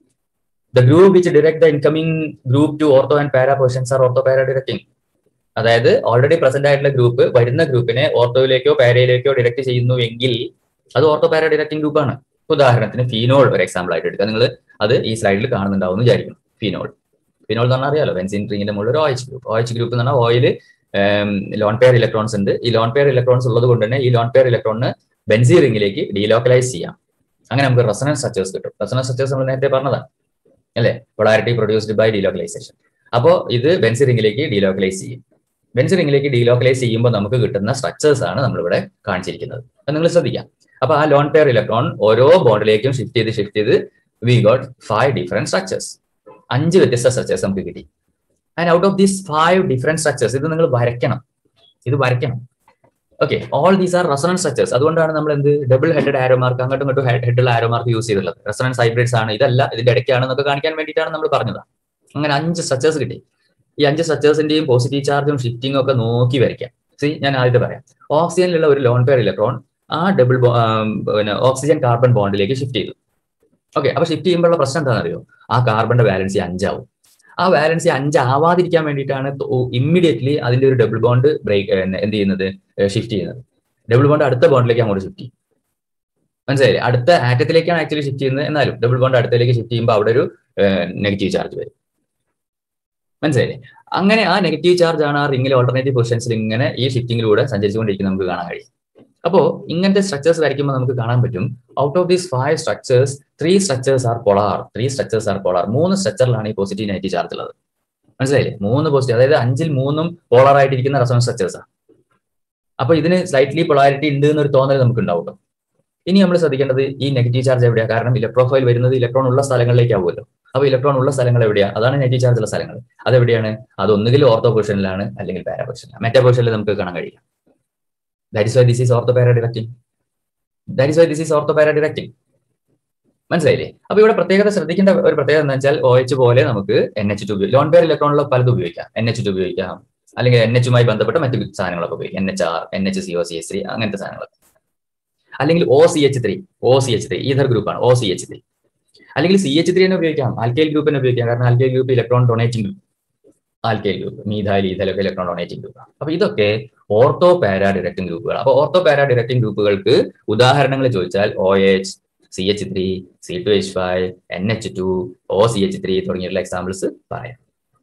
the group which direct the incoming group to ortho and para positions are ortho para directing അതായത് already present ആയിട്ടുള്ള group വരുന്ന ഗ്രൂപ്പിനെ ഓർത്തോയിലേക്കോ പാരയിലേക്കോ direct ചെയ്യുന്നു എങ്കിൽ അത് ഓർത്തോ പാരാ ഡിറക്റ്റിംഗ് ഗ്രൂപ്പാണ് ഉദാഹരണത്തിന് ഫീനോൾ ഒരു എക്സാമ്പിൾ ആയിട്ട് എടുക്കുക നിങ്ങൾ അത് ഈ സ്ലൈഡിൽ കാണുന്നുണ്ടാവും എന്ന് വിചാരിക്കും ഫീനോൾ ഫീനോൾ എന്ന് പറഞ്ഞാൽ അറിയാലോ ബെൻസിൻ റിങ്ങിന്റെ മുകളിൽ ഒരു O H group O H group എന്ന് പറഞ്ഞാൽ ഓയിൽ ലോൺ പെയർ ഇലക്ട്രോൺസ് ഉണ്ട് ഈ ലോൺ പെയർ ഇലക്ട്രോൺസ് ഉള്ളത് കൊണ്ട് തന്നെ ഈ ലോൺ പെയർ ഇലക്ട്രോണിന് ബെൻസി റിങ്ങിലേക്ക് ഡീലോക്കലൈസ് ചെയ്യാം അങ്ങനെ നമുക്ക് റെസണൻസ് സ്ട്രക്ചേഴ്സ് കിട്ടും റെസണൻസ് സ്ട്രക്ചേഴ്സ് നമ്മൾ നേരത്തെ പറഞ്ഞതാണ് അല്ലേ പൊളാരിറ്റി പ്രൊഡ്യൂസ്ഡ് ബൈ ഡീലോക്കലൈസേഷൻ അപ്പോൾ ഇത് ബെൻസി റിങ്ങിലേക്ക് ഡീലോക്കലൈസ് ചെയ്യും ബെൻസി റിങ്ങിലേക്ക് ഡീലോക്കലൈസ് ചെയ്യുമ്പോൾ നമുക്ക് കിട്ടുന്ന സ്ട്രക്ചേഴ്സ് ആണ് നമ്മളിവിടെ കാണിച്ചിരിക്കുന്നത് അത് നിങ്ങൾ ശ്രദ്ധിക്കാം അപ്പൊ ആ ലോൺ പെയർ ഇലക്ട്രോൺ ഓരോ ബോണ്ടിലേക്കും ഷിഫ്റ്റ് ചെയ്ത് ഷിഫ്റ്റ് ചെയ്ത് we got five different structures അഞ്ച് വ്യത്യസ്ത സ്ട്രക്ചേഴ്സ് നമുക്ക് കിട്ടി and out of these five different structures ഇത് നിങ്ങൾ വരയ്ക്കണം ഇത് വരയ്ക്കണം okay all these are resonance structures അതുകൊണ്ടാണ് നമ്മൾ എന്ത് ഡബിൾ ഹെഡഡ് ആരോ മാർക്ക് അങ്ങോട്ടും ഇങ്ങോട്ടും ഹെഡുള്ള ആരോ മാർക്ക് യൂസ് ചെയ്തിട്ടുള്ളത് റെസണൻസ് ഹൈബ്രിഡ്സ് ആണ് ഇതല്ല ഇതിന്റെ ഇടയ്ക്കാണെന്നൊക്കെ കാണിക്കാൻ വേണ്ടിയിട്ടാണ് നമ്മൾ പറഞ്ഞത് അങ്ങനെ അഞ്ച് സ്ട്രക്ചേഴ്സ് കിട്ടി ഈ അഞ്ച് സ്ട്രക്ചേഴ്സിന്റെയും പോസിറ്റീവ് ചാർജും ഷിഫ്റ്റിംഗും ഒക്കെ നോക്കി വരയ്ക്കാം സി ഞാൻ ആദ്യത്തെ പറയാം ഓക്സിജനിലുള്ള ഒരു ലോൺ പെയർ ഇലക്ട്രോൺ ആ ഡബിൾ പിന്നെ ഓക്സിജൻ കാർബൺ ബോണ്ടിലേക്ക് ഷിഫ്റ്റ് ചെയ്തു ഓക്കെ അപ്പൊ ഷിഫ്റ്റ് ചെയ്യുമ്പോഴുള്ള പ്രശ്നം എന്താണെന്നറിയോ ആ കാർബണിന്റെ വാലൻസി അഞ്ചാവും ആ വാലൻസി അഞ്ചാവാതിരിക്കാൻ വേണ്ടിയിട്ടാണ് ഇമ്മീഡിയറ്റ്ലി അതിന്റെ ഒരു ഡബിൾ ബോണ്ട് ബ്രേക്ക് എന്ത് ചെയ്യുന്നത് ഷിഫ്റ്റ് ചെയ്യുന്നത് ഡബിൾ ബോണ്ട് അടുത്ത ബോണ്ടിലേക്ക് അങ്ങോട്ട് ഷിഫ്റ്റ് ചെയ്യും മനസ്സിലായില്ലേ അടുത്ത ആറ്റത്തിലേക്കാണ് ആക്ച്വലി ഷിഫ്റ്റ് ചെയ്യുന്നത് എന്നാലും ഡബിൾ ബോണ്ട് അടുത്തേക്ക് ഷിഫ്റ്റ് ചെയ്യുമ്പോൾ അവിടെ ഒരു നെഗറ്റീവ് ചാർജ് വരും മനസ്സിലായില്ലേ അങ്ങനെ ആ നെഗറ്റീവ് ചാർജ് ആണ് ആ റിംഗിൽ ഓൾട്ടർനേറ്റീവ് പൊസിഷൻസിൽ ഇങ്ങനെ ഈ ഷിഫ്റ്റിംഗിലൂടെ സഞ്ചരിച്ചുകൊണ്ടിരിക്കുന്നത് നമുക്ക് കാണാൻ കഴിയും അപ്പോൾ ഇങ്ങനത്തെ സ്ട്രക്ചേഴ്സ് വരയ്ക്കുമ്പോൾ നമുക്ക് കാണാൻ പറ്റും out of these five structures three structures are polar three structures are polar മൂന്ന് സ്ട്രക്ചറിലാണ് ഈ പോസിറ്റീവ് നെഗറ്റീവ് ചാർജ് ഉള്ളത് മനസ്സിലായില്ലേ മൂന്ന് പോസിറ്റീവ് അതായത് അഞ്ചിൽ മൂന്നും പോളാർ ആയിട്ടിരിക്കുന്ന റെസോണൻസ് സ്ട്രക്ചേഴ്സാണ് അപ്പൊ ഇതിന് സ്ലൈറ്റ്ലി പൊളാരിറ്റി ഉണ്ട് എന്നൊരു തോന്നൽ നമുക്ക് ഉണ്ടാവും ഇനി നമ്മൾ ശ്രദ്ധിക്കേണ്ടത് ഈ നെഗറ്റീവ് ചാർജ് എവിടെയാണ് കാരണം ഇലക്ട്രോഫൈൽ വരുന്നത് ഇലക്ട്രോൺ ഉള്ള സ്ഥലങ്ങളിലേക്കാവുമല്ലോ അപ്പൊ ഇലക്ട്രോൺ ഉള്ള സ്ഥലങ്ങൾ എവിടെയാണ് അതാണ് നെഗറ്റീവ് ചാർജ് ഉള്ള സ്ഥലങ്ങൾ അതെവിടെയാണ് അത് ഒന്നുകിൽ ഓർത്തോ പൊസിഷനിലാണ് അല്ലെങ്കിൽ പാരാ പൊസിഷനിലാണ് മെറ്റാ പൊസിഷനിൽ നമുക്ക് കാണാൻ കഴിയില്ല that is why this is ortho para directing that is why this is ortho para directing മനസ്സിലായില്ലേ അപ്പൊ ഇവിടെ പ്രത്യേകത ശ്രദ്ധിക്കേണ്ട ഒരു പ്രത്യേകത എന്താ വെച്ചാൽ ഒ എച്ച് പോലെ നമുക്ക് N H two lone pair ഇലക്ട്രോണിൽ പലതും ഉപയോഗിക്കാം എൻ എച്ച് ടു ഉപയോഗിക്കാം അല്ലെങ്കിൽ എൻ എച്ചുമായി ബന്ധപ്പെട്ട മറ്റു സാധനങ്ങളൊക്കെ ഉപയോഗിക്കാം N H R N H C O C H three അങ്ങനത്തെ സാധനങ്ങളൊക്കെ അല്ലെങ്കിൽ O C H three O C H three ether ഗ്രൂപ്പാണ് ഒ സി എച്ച് ത്രീ അല്ലെങ്കിൽ സി എച്ച് ത്രീ തന്നെ ഉപയോഗിക്കാം ആൽക്കൈൽ ഗ്രൂപ്പ് തന്നെ ഉപയോഗിക്കാം കാരണം alkyl group electron donating group alkyl group methyl ഈഥലൊക്കെ ഇലക്ട്രോൺ ഡൊണേറ്റിംഗ് ഗ്രൂപ്പ് അപ്പൊ ഇതൊക്കെ ഓർത്തോ പാരാ ഡിറക്റ്റിംഗ് ഗ്രൂപ്പുകൾ അപ്പൊ ഓർത്തോ പാരാ ഡിറക്റ്റിംഗ് ഗ്രൂപ്പുകൾക്ക് ഉദാഹരണങ്ങൾ ചോദിച്ചാൽ O H C H three C two H five N H two O C H three തുടങ്ങിയിട്ടുള്ള examples പറയാം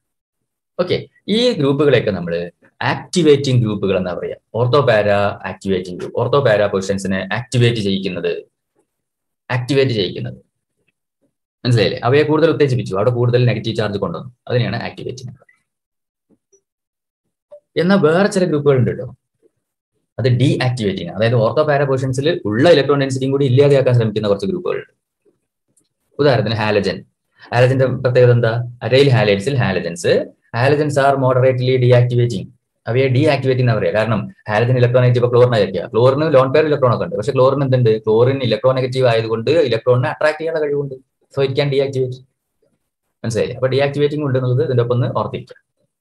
ഓക്കെ ഈ ഗ്രൂപ്പുകളെയൊക്കെ നമ്മൾ ആക്ടിവേറ്റിംഗ് ഗ്രൂപ്പുകൾ എന്നാ പറയാ ortho para activating group ortho para പൊസിഷൻസിനെ ആക്ടിവേറ്റ് ചെയ്യിക്കുന്നത് ആക്ടിവേറ്റ് ചെയ്യിക്കുന്നത് മനസ്സിലായില്ലേ അവയെ കൂടുതൽ ഉത്തേജിപ്പിച്ചു അവിടെ കൂടുതൽ നെഗറ്റീവ് ചാർജ് കൊണ്ടുവന്നു അതിനെയാണ് ആക്ടിവേറ്റിംഗ് എന്നാൽ വേറെ ചില ഗ്രൂപ്പുകൾ ഉണ്ട് കേട്ടോ അത് ഡീ ആക്ടിവേറ്റിംഗ് അതായത് ഓർത്തോ പാരാ പൊസിഷൻസിൽ ഉള്ള ഇലക്ട്രോൺ ഡെൻസിറ്റിയും കൂടി ഇല്ലാതെയാക്കാൻ ശ്രമിക്കുന്ന കുറച്ച് ഗ്രൂപ്പുകളുണ്ട് ഉദാഹരണത്തിന് ഹാലജൻ ഹാലജന്റെ പ്രത്യേകത എന്താ അരയിൽ ഹാലൈറ്റ്സിൽ halogens halogens are moderately deactivating അവയെ ഡീആക്ടിവേറ്റിംഗ് എന്ന് പറയാം കാരണം ഹാലജൻ ഇലക്ട്രോനെഗറ്റീവ് ക്ലോറിൻ ആയിരിക്കുക ക്ലോറിന് ലോൺ പെയർ ഇലക്ട്രോൺ ഒക്കെ ഉണ്ട് പക്ഷെ ക്ലോറിൻ എന്തുണ്ട് ക്ലോറിൻ ഇലക്ട്രോൺ നെഗറ്റീവ് ആയതുകൊണ്ട് ഇലക്ട്രോണിനെ അട്രാക്ട് ചെയ്യാനുള്ള കഴിവുണ്ട് സോ ഇറ്റ് ക്യാൻ ഡീആക്ടിവേറ്റ് മനസ്സിലായില്ലേ അപ്പൊ ഡീആക്ടിവേറ്റിംഗ് ഉണ്ട് എന്നുള്ളത് ഇതിന്റെ ഒപ്പം ഒന്ന് ഓർത്തിരിക്കുക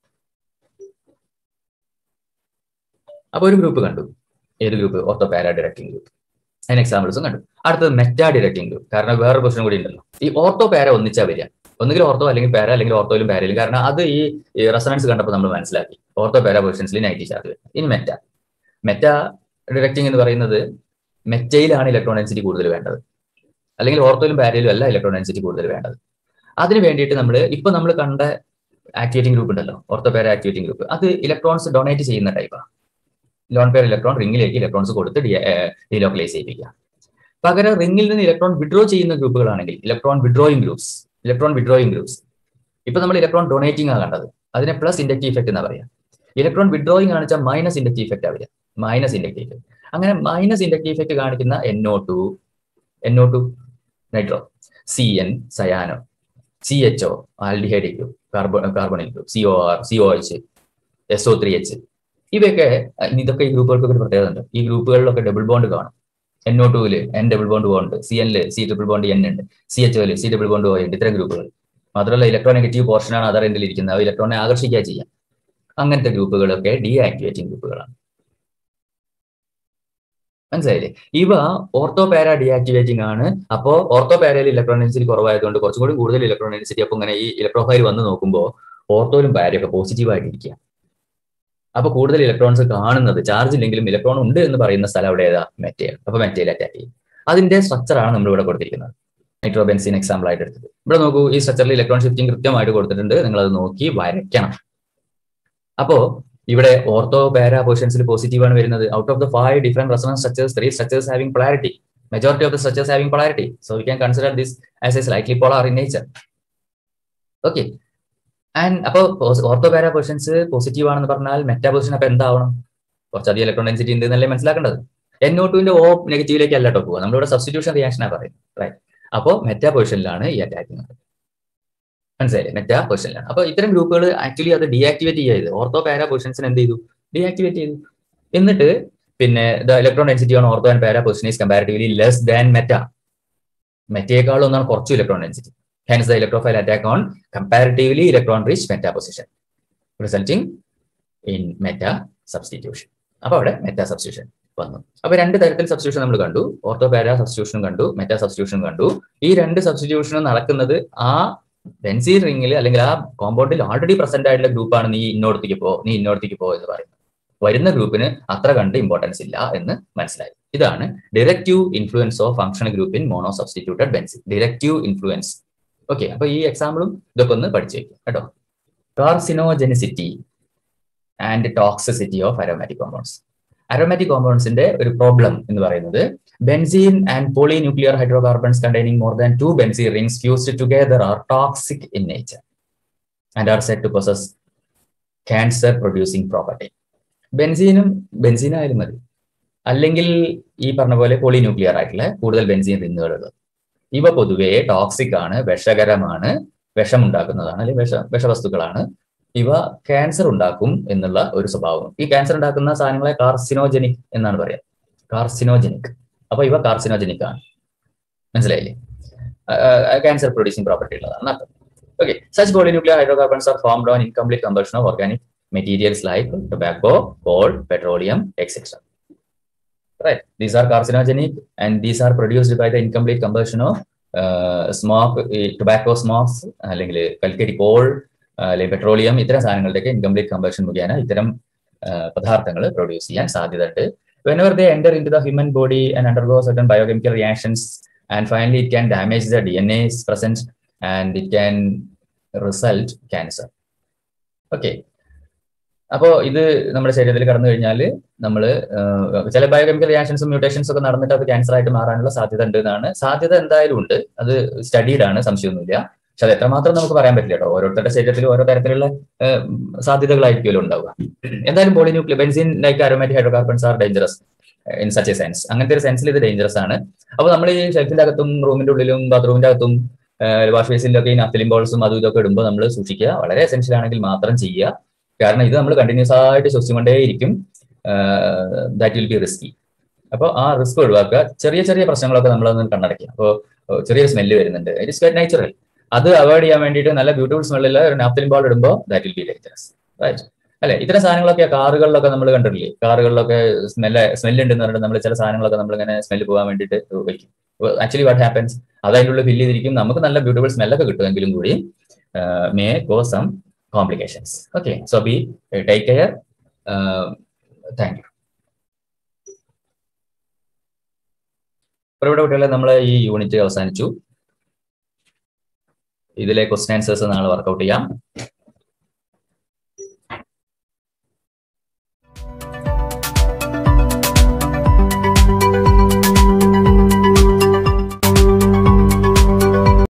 അപ്പൊ ഒരു ഗ്രൂപ്പ് കണ്ടു ഏത് group ortho para directing group അതിന് എക്സാമ്പിൾസും കണ്ടു അടുത്തത് മെറ്റാ ഡിറക്റ്റിംഗ് ഗ്രൂപ്പ് കാരണം വേറെ പ്രശ്നം കൂടി ഉണ്ടല്ലോ ഈ ഓർത്തോ പാര ഒന്നിച്ചാ വരിക ഒന്നുകിൽ ഓർത്തോ അല്ലെങ്കിൽ പാര അല്ലെങ്കിൽ ഓർത്തോയിലും പാരയിലും കാരണം അത് ഈ റെസണൻസ് കണ്ടപ്പോൾ നമ്മൾ മനസ്സിലാക്കി ഓർത്തോ പാര പൊസിഷൻസിൽ നൈറ്റി ചാർജ് വരും ഇനി മെറ്റ മെറ്റ ഡിറക്റ്റിംഗ് എന്ന് പറയുന്നത് മെറ്റയിലാണ് ഇലക്ട്രോൺ ഡെൻസിറ്റി കൂടുതൽ വേണ്ടത് അല്ലെങ്കിൽ ഓർത്തോയിലും പാരയിലും അല്ല ഇലക്ട്രോൺ ഡെൻസിറ്റി കൂടുതൽ വേണ്ടത് അതിന് വേണ്ടിയിട്ട് നമ്മൾ ഇപ്പൊ നമ്മൾ കണ്ട ആക്ടിവേറ്റിംഗ് ഗ്രൂപ്പ് ഉണ്ടല്ലോ ഓർത്തോ പാര ആക്ടിവേറ്റിംഗ് ഗ്രൂപ്പ് അത് ഇലക്ട്രോൺസ് ഡൊണേറ്റ് ചെയ്യുന്ന ടൈപ്പാണ് ലോൺ പെയർ ഇലക്ട്രോൺ റിംഗിലേക്ക് ഇലക്ട്രോൺസ് കൊടുത്ത് ഡീലോക്കലൈസ് ചെയ്യിപ്പിക്കുക പകരം റിംഗിൽ നിന്ന് ഇലക്ട്രോൺ വിഡ്രോ ചെയ്യുന്ന ഗ്രൂപ്പുകളാണെങ്കിൽ electron withdrawing groups electron withdrawing groups ഇപ്പൊ നമ്മൾ ഇലക്ട്രോൺ ഡൊണേറ്റിംഗ് ആണ് കണ്ടത് അതിനെ പ്ലസ് ഇൻഡക്റ്റീവ് ഇഫക്റ്റ് എന്നാ പറയാം ഇലക്ട്രോൺ വിഡ്രോയിങ് കാണിച്ചാൽ മൈനസ് ഇൻഡക്റ്റീവ് ഇഫക്റ്റ് ആവില്ല മൈനസ് ഇൻഡക്റ്റീവ് ഇഫക്റ്റ് അങ്ങനെ മൈനസ് ഇൻഡക്റ്റീവ് ഇഫക്റ്റ് കാണിക്കുന്ന N O two N O two nitro C N cyano C H O aldehyde group carbon carbonic group C O R C O H S O three H ഇവയൊക്കെ ഇതൊക്കെ ഈ ഗ്രൂപ്പുകൾക്ക് ഒരു പ്രത്യേകത ഉണ്ട് ഈ ഗ്രൂപ്പുകളിലൊക്കെ ഡബിൾ ബോണ്ട് കാണും എൻ ഒ ടുവില് എൻ ഡബിൾ ബോണ്ട് ഓ ഉണ്ട് സി എനില് സി ഡബിൾ ബോണ്ട് എൻ ഉണ്ട് സി എച്ച് ഒയില് സി ഡബിൾ ബോണ്ട് ഓ ഉണ്ട് ഇത്തരം ഗ്രൂപ്പുകൾ മാത്രമല്ല ഇലക്ട്രോ നെഗറ്റീവ് പോർഷനാണ് അതർ എൻഡിൽ ഇരിക്കുന്നത് ആ ഇലക്ട്രോണിനെ ആകർഷിക്കുക ചെയ്യാം അങ്ങനത്തെ ഗ്രൂപ്പുകളൊക്കെ ഡീആക്ടിവേറ്റിംഗ് ഗ്രൂപ്പുകളാണ് മനസ്സിലായില്ലേ ഇവ ഓർത്തോ പാര ഡീആക്ടിവേറ്റിംഗ് ആണ് അപ്പോൾ ഓർത്തോ പാരയിൽ ഇലക്ട്രോൺ ഡെൻസിറ്റി കുറവായതുകൊണ്ട് കുറച്ചും കൂടി കൂടുതൽ ഇലക്ട്രോൺ ഡെൻസിറ്റി അപ്പോൾ ഇങ്ങനെ ഈ ഇലക്ട്രോഫൈൽ വന്ന് നോക്കുമ്പോൾ ഓർത്തോയിലും പാരയൊക്കെ പോസിറ്റീവ് ആയിട്ടിരിക്കുക അപ്പൊ കൂടുതൽ ഇലക്ട്രോൺസ് കാണുന്നത് ചാർജ് ഇല്ലെങ്കിലും ഇലക്ട്രോൺ ഉണ്ട് എന്ന് പറയുന്ന സ്ഥലം അവിടെ ഏതാ മെറ്റയാണ് അപ്പൊ മെറ്റയിൽ അറ്റാക്ക് ചെയ്യും അതിന്റെ സ്ട്രക്ചറാണ് നമ്മൾ ഇവിടെ കൊടുത്തിരിക്കുന്നത് നൈട്രോബെൻസിൻ എക്സാമ്പിൾ ആയിട്ട് എടുത്തത് ഇവിടെ നോക്കൂ ഈ സ്ട്രക്ചറിൽ ഇലക്ട്രോൺ ഷിഫ്റ്റിംഗ് കൃത്യമായിട്ട് കൊടുത്തിട്ടുണ്ട് നിങ്ങൾ അത് നോക്കി വരയ്ക്കണം അപ്പോ ഇവിടെ ഓർത്തോ പാര പൊസിഷൻസിൽ പോസിറ്റീവ് ആണ് വരുന്നത് out of the five different resonance structures three structures having polarity majority of the structures having polarity so we can consider this as a slightly polar in nature okay and അപ്പോൾ ortho para positions positive ആണെന്ന് പറഞ്ഞാൽ meta position അപ്പൊ എന്താവണം കുറച്ചധികം electron density ഉണ്ട് എന്നല്ലേ മനസ്സിലാക്കേണ്ടത് N O ടുവിന്റെ ഓ നെഗറ്റീവിലേക്ക് അല്ല കേട്ടോ പോകുക നമ്മളിവിടെ സബ്സ്റ്റിറ്റ്യൂഷൻ റിയാക്ഷനാണ് പറയുന്നത് റൈറ്റ് അപ്പോൾ മെറ്റാ പൊസിഷനിലാണ് ഈ അറ്റാക്കിംഗ് മനസ്സിലായില്ലേ മെറ്റാ പൊസിഷനിലാണ് അപ്പോൾ ഇത്തരം ഗ്രൂപ്പുകൾ ആക്ച്വലി അത് ഡീആക്ടിവേറ്റ് ചെയ്ത് ഓർത്തോ പാര പൊസിഷൻസിന് എന്ത് ചെയ്തു ഡീആക്ടിവേറ്റ് ചെയ്തു എന്നിട്ട് പിന്നെ the electron density on ortho and para position is comparatively less than meta മെറ്റയേക്കാളും ഒന്നാണ് കുറച്ചു electron density hence the electrophile attack on comparatively electron rich meta position resulting in meta substitution അപ്പൊ അവിടെ മെറ്റാ സബ്സ്റ്റിറ്റ്യൂഷൻ വന്നു അപ്പൊ രണ്ട് തരത്തിൽ substitution നമ്മൾ കണ്ടു ഓർത്തോ പാര സബ്സ്റ്റിറ്റ്യൂഷനും കണ്ടു മെറ്റാ സബ്സ്റ്റിറ്റ്യൂഷനും കണ്ടു ഈ രണ്ട് സബ്സ്റ്റിറ്റ്യൂഷനും നടക്കുന്നത് ആ ബെൻസീൻ റിംഗിൽ അല്ലെങ്കിൽ ആ കോമ്പൗണ്ടിൽ ഓൾറെഡി പ്രസന്റ് ആയിട്ടുള്ള ഗ്രൂപ്പാണ് നീ ഇന്നോടത്തേക്ക് പോ നീ ഇന്നോടത്തേക്ക് പോ എന്ന് പറയുന്നത് വരുന്ന ഗ്രൂപ്പിന് അത്ര കണ്ട് ഇമ്പോർട്ടൻസ് ഇല്ല എന്ന് മനസ്സിലായി ഇതാണ് directive influence of functional group in monosubstituted benzene directive influence okay അപ്പൊ ഈ എക്സാമ്പിളും ഇതൊക്കെ ഒന്ന് പഠിച്ചു വെക്കും കേട്ടോ carcinogenicity and toxicity of aromatic compounds aromatic കോമ്പൗണ്ട്സിന്റെ ഒരു പ്രോബ്ലം എന്ന് പറയുന്നത് benzene and polynuclear hydrocarbons containing more than two benzene rings fused together are toxic in nature and are set to possess cancer producing property ബെൻസീനും ബെൻസീനായാലും മതി അല്ലെങ്കിൽ ഈ പറഞ്ഞ പോലെ പോളിന്യൂക്ലിയർ ആയിട്ടുള്ള കൂടുതൽ ബെൻസീൻ റിങ്ങുകളുള്ളത് ഇവ പൊതുവെ ടോക്സിക് ആണ് വിഷകരമാണ് വിഷമുണ്ടാക്കുന്നതാണ് അല്ലെങ്കിൽ വിഷ വിഷവസ്തുക്കളാണ് ഇവ ക്യാൻസർ ഉണ്ടാക്കും എന്നുള്ള ഒരു സ്വഭാവം ഈ ക്യാൻസർ ഉണ്ടാക്കുന്ന സാധനങ്ങളെ കാർസിനോജനിക് എന്നാണ് പറയാം കാർസിനോജനിക് അപ്പൊ ഇവ കാർസിനോജനിക് ആണ് മനസ്സിലായില്ലേ ക്യാൻസർ പ്രൊഡ്യൂസിംഗ് പ്രോപ്പർട്ടി ഉള്ളതാണ് അർത്ഥം okay such polynuclear hydrocarbons are formed on incomplete combustion of organic materials like tobacco coal petroleum etcetera right these are carcinogenic and these are produced by the incomplete combustion of uh, smoke tobacco smokes അല്ലെങ്കിൽ കൽക്കരി call അല്ലെങ്കിൽ petroleum ഇത്തരം സാധനങ്ങളുടെയൊക്കെ incomplete combustion മുഖേന ഇത്തരം പദാർത്ഥങ്ങൾ produce ചെയ്യാൻ സാധ്യത ഉണ്ട് whenever they enter into the human body and undergo certain biochemical reactions and finally it can damage the DNA is present and it can result cancer okay അപ്പോൾ ഇത് നമ്മുടെ ശരീരത്തിൽ കടന്നു കഴിഞ്ഞാൽ നമ്മൾ ചില ബയോകെമിക്കൽ റിയാക്ഷൻസും മ്യൂട്ടേഷൻസ് ഒക്കെ നടന്നിട്ട് അത് ക്യാൻസർ ആയിട്ട് മാറാനുള്ള സാധ്യത ഉണ്ട് എന്നാണ് സാധ്യത എന്തായാലും ഉണ്ട് അത് സ്റ്റഡീഡ് ആണ് സംശയമൊന്നുമില്ല പക്ഷെ അത് എത്രമാത്രം നമുക്ക് പറയാൻ പറ്റില്ല കേട്ടോ ഓരോരുത്തരുടെ ശരീരത്തിൽ ഓരോ തരത്തിലുള്ള സാധ്യതകളായിരിക്കുമല്ലോ ഉണ്ടാവുക എന്തായാലും polynuclear benzene like aromatic hydrocarbons are dangerous in such a sense അങ്ങനത്തെ ഒരു സെൻസിൽ ഇത് ഡേഞ്ചറസ് ആണ് അപ്പൊ നമ്മൾ ഈ ഷെൽഫിന്റെ അകത്തും റൂമിന്റെ ഉള്ളിലും ബാത്റൂമിന്റെ അകത്തും വാഷ് ബേസിലൊക്കെ ഈ നഫ്തലിൻ ബോൾസും അതും ഇതൊക്കെ ഇടുമ്പോൾ നമ്മൾ സൂക്ഷിക്കുക വളരെ എസെൻഷ്യൽ ആണെങ്കിൽ മാത്രം ചെയ്യുക കാരണം ഇത് നമ്മൾ കണ്ടിന്യൂസ് ആയിട്ട് ശ്വസിച്ചുകൊണ്ടേയിരിക്കും ദാറ്റ് വിൽ ബി റിസ്കി അപ്പോൾ ആ റിസ്ക് ഒഴിവാക്കുക ചെറിയ ചെറിയ പ്രശ്നങ്ങളൊക്കെ നമ്മളൊന്ന് കണ്ണടക്കുക അപ്പോൾ ചെറിയൊരു സ്മെല്ല് വരുന്നുണ്ട് ഇറ്റ് ഇസ് വെരി നാച്ചുറൽ അത് അവോയ്ഡ് ചെയ്യാൻ വേണ്ടിയിട്ട് നല്ല ബ്യൂട്ടിഫുൾ സ്മെല്ലിൽ ഒരു നാപ്തലിൻ ബോൾ ഇടുമ്പോൾ that will be dangerous right അല്ലെ ഇത്തരം സാധനങ്ങളൊക്കെ കാറുകളിലൊക്കെ നമ്മൾ കണ്ടിട്ടില്ലേ കാറുകളിലൊക്കെ സ്മെല്ല് സ്മെല്ല് ഉണ്ടെന്ന് പറഞ്ഞിട്ട് നമ്മൾ ചില സാധനങ്ങളൊക്കെ നമ്മൾ ഇങ്ങനെ സ്മെല്ല് പോകാൻ വേണ്ടിയിട്ട് വയ്ക്കും ആക്ച്വലി വാട്ട് ഹാപ്പൻസ് അത് അതിൻ്റെ ഉള്ളിൽ ഫില്ല് ചെയ്തിരിക്കും നമുക്ക് നല്ല ബ്യൂട്ടിഫുൾ സ്മെല്ലൊക്കെ കിട്ടുമെങ്കിലും കൂടി may go some complications okay so be take care thank you ഇവിടെ കുട്ടികളെ നമ്മൾ ഈ യൂണിറ്റ് അവസാനിച്ചു ഇതിലെ ക്വസ്റ്റൻ ആൻസേഴ്സ് നാളെ വർക്കൗട്ട് ചെയ്യാം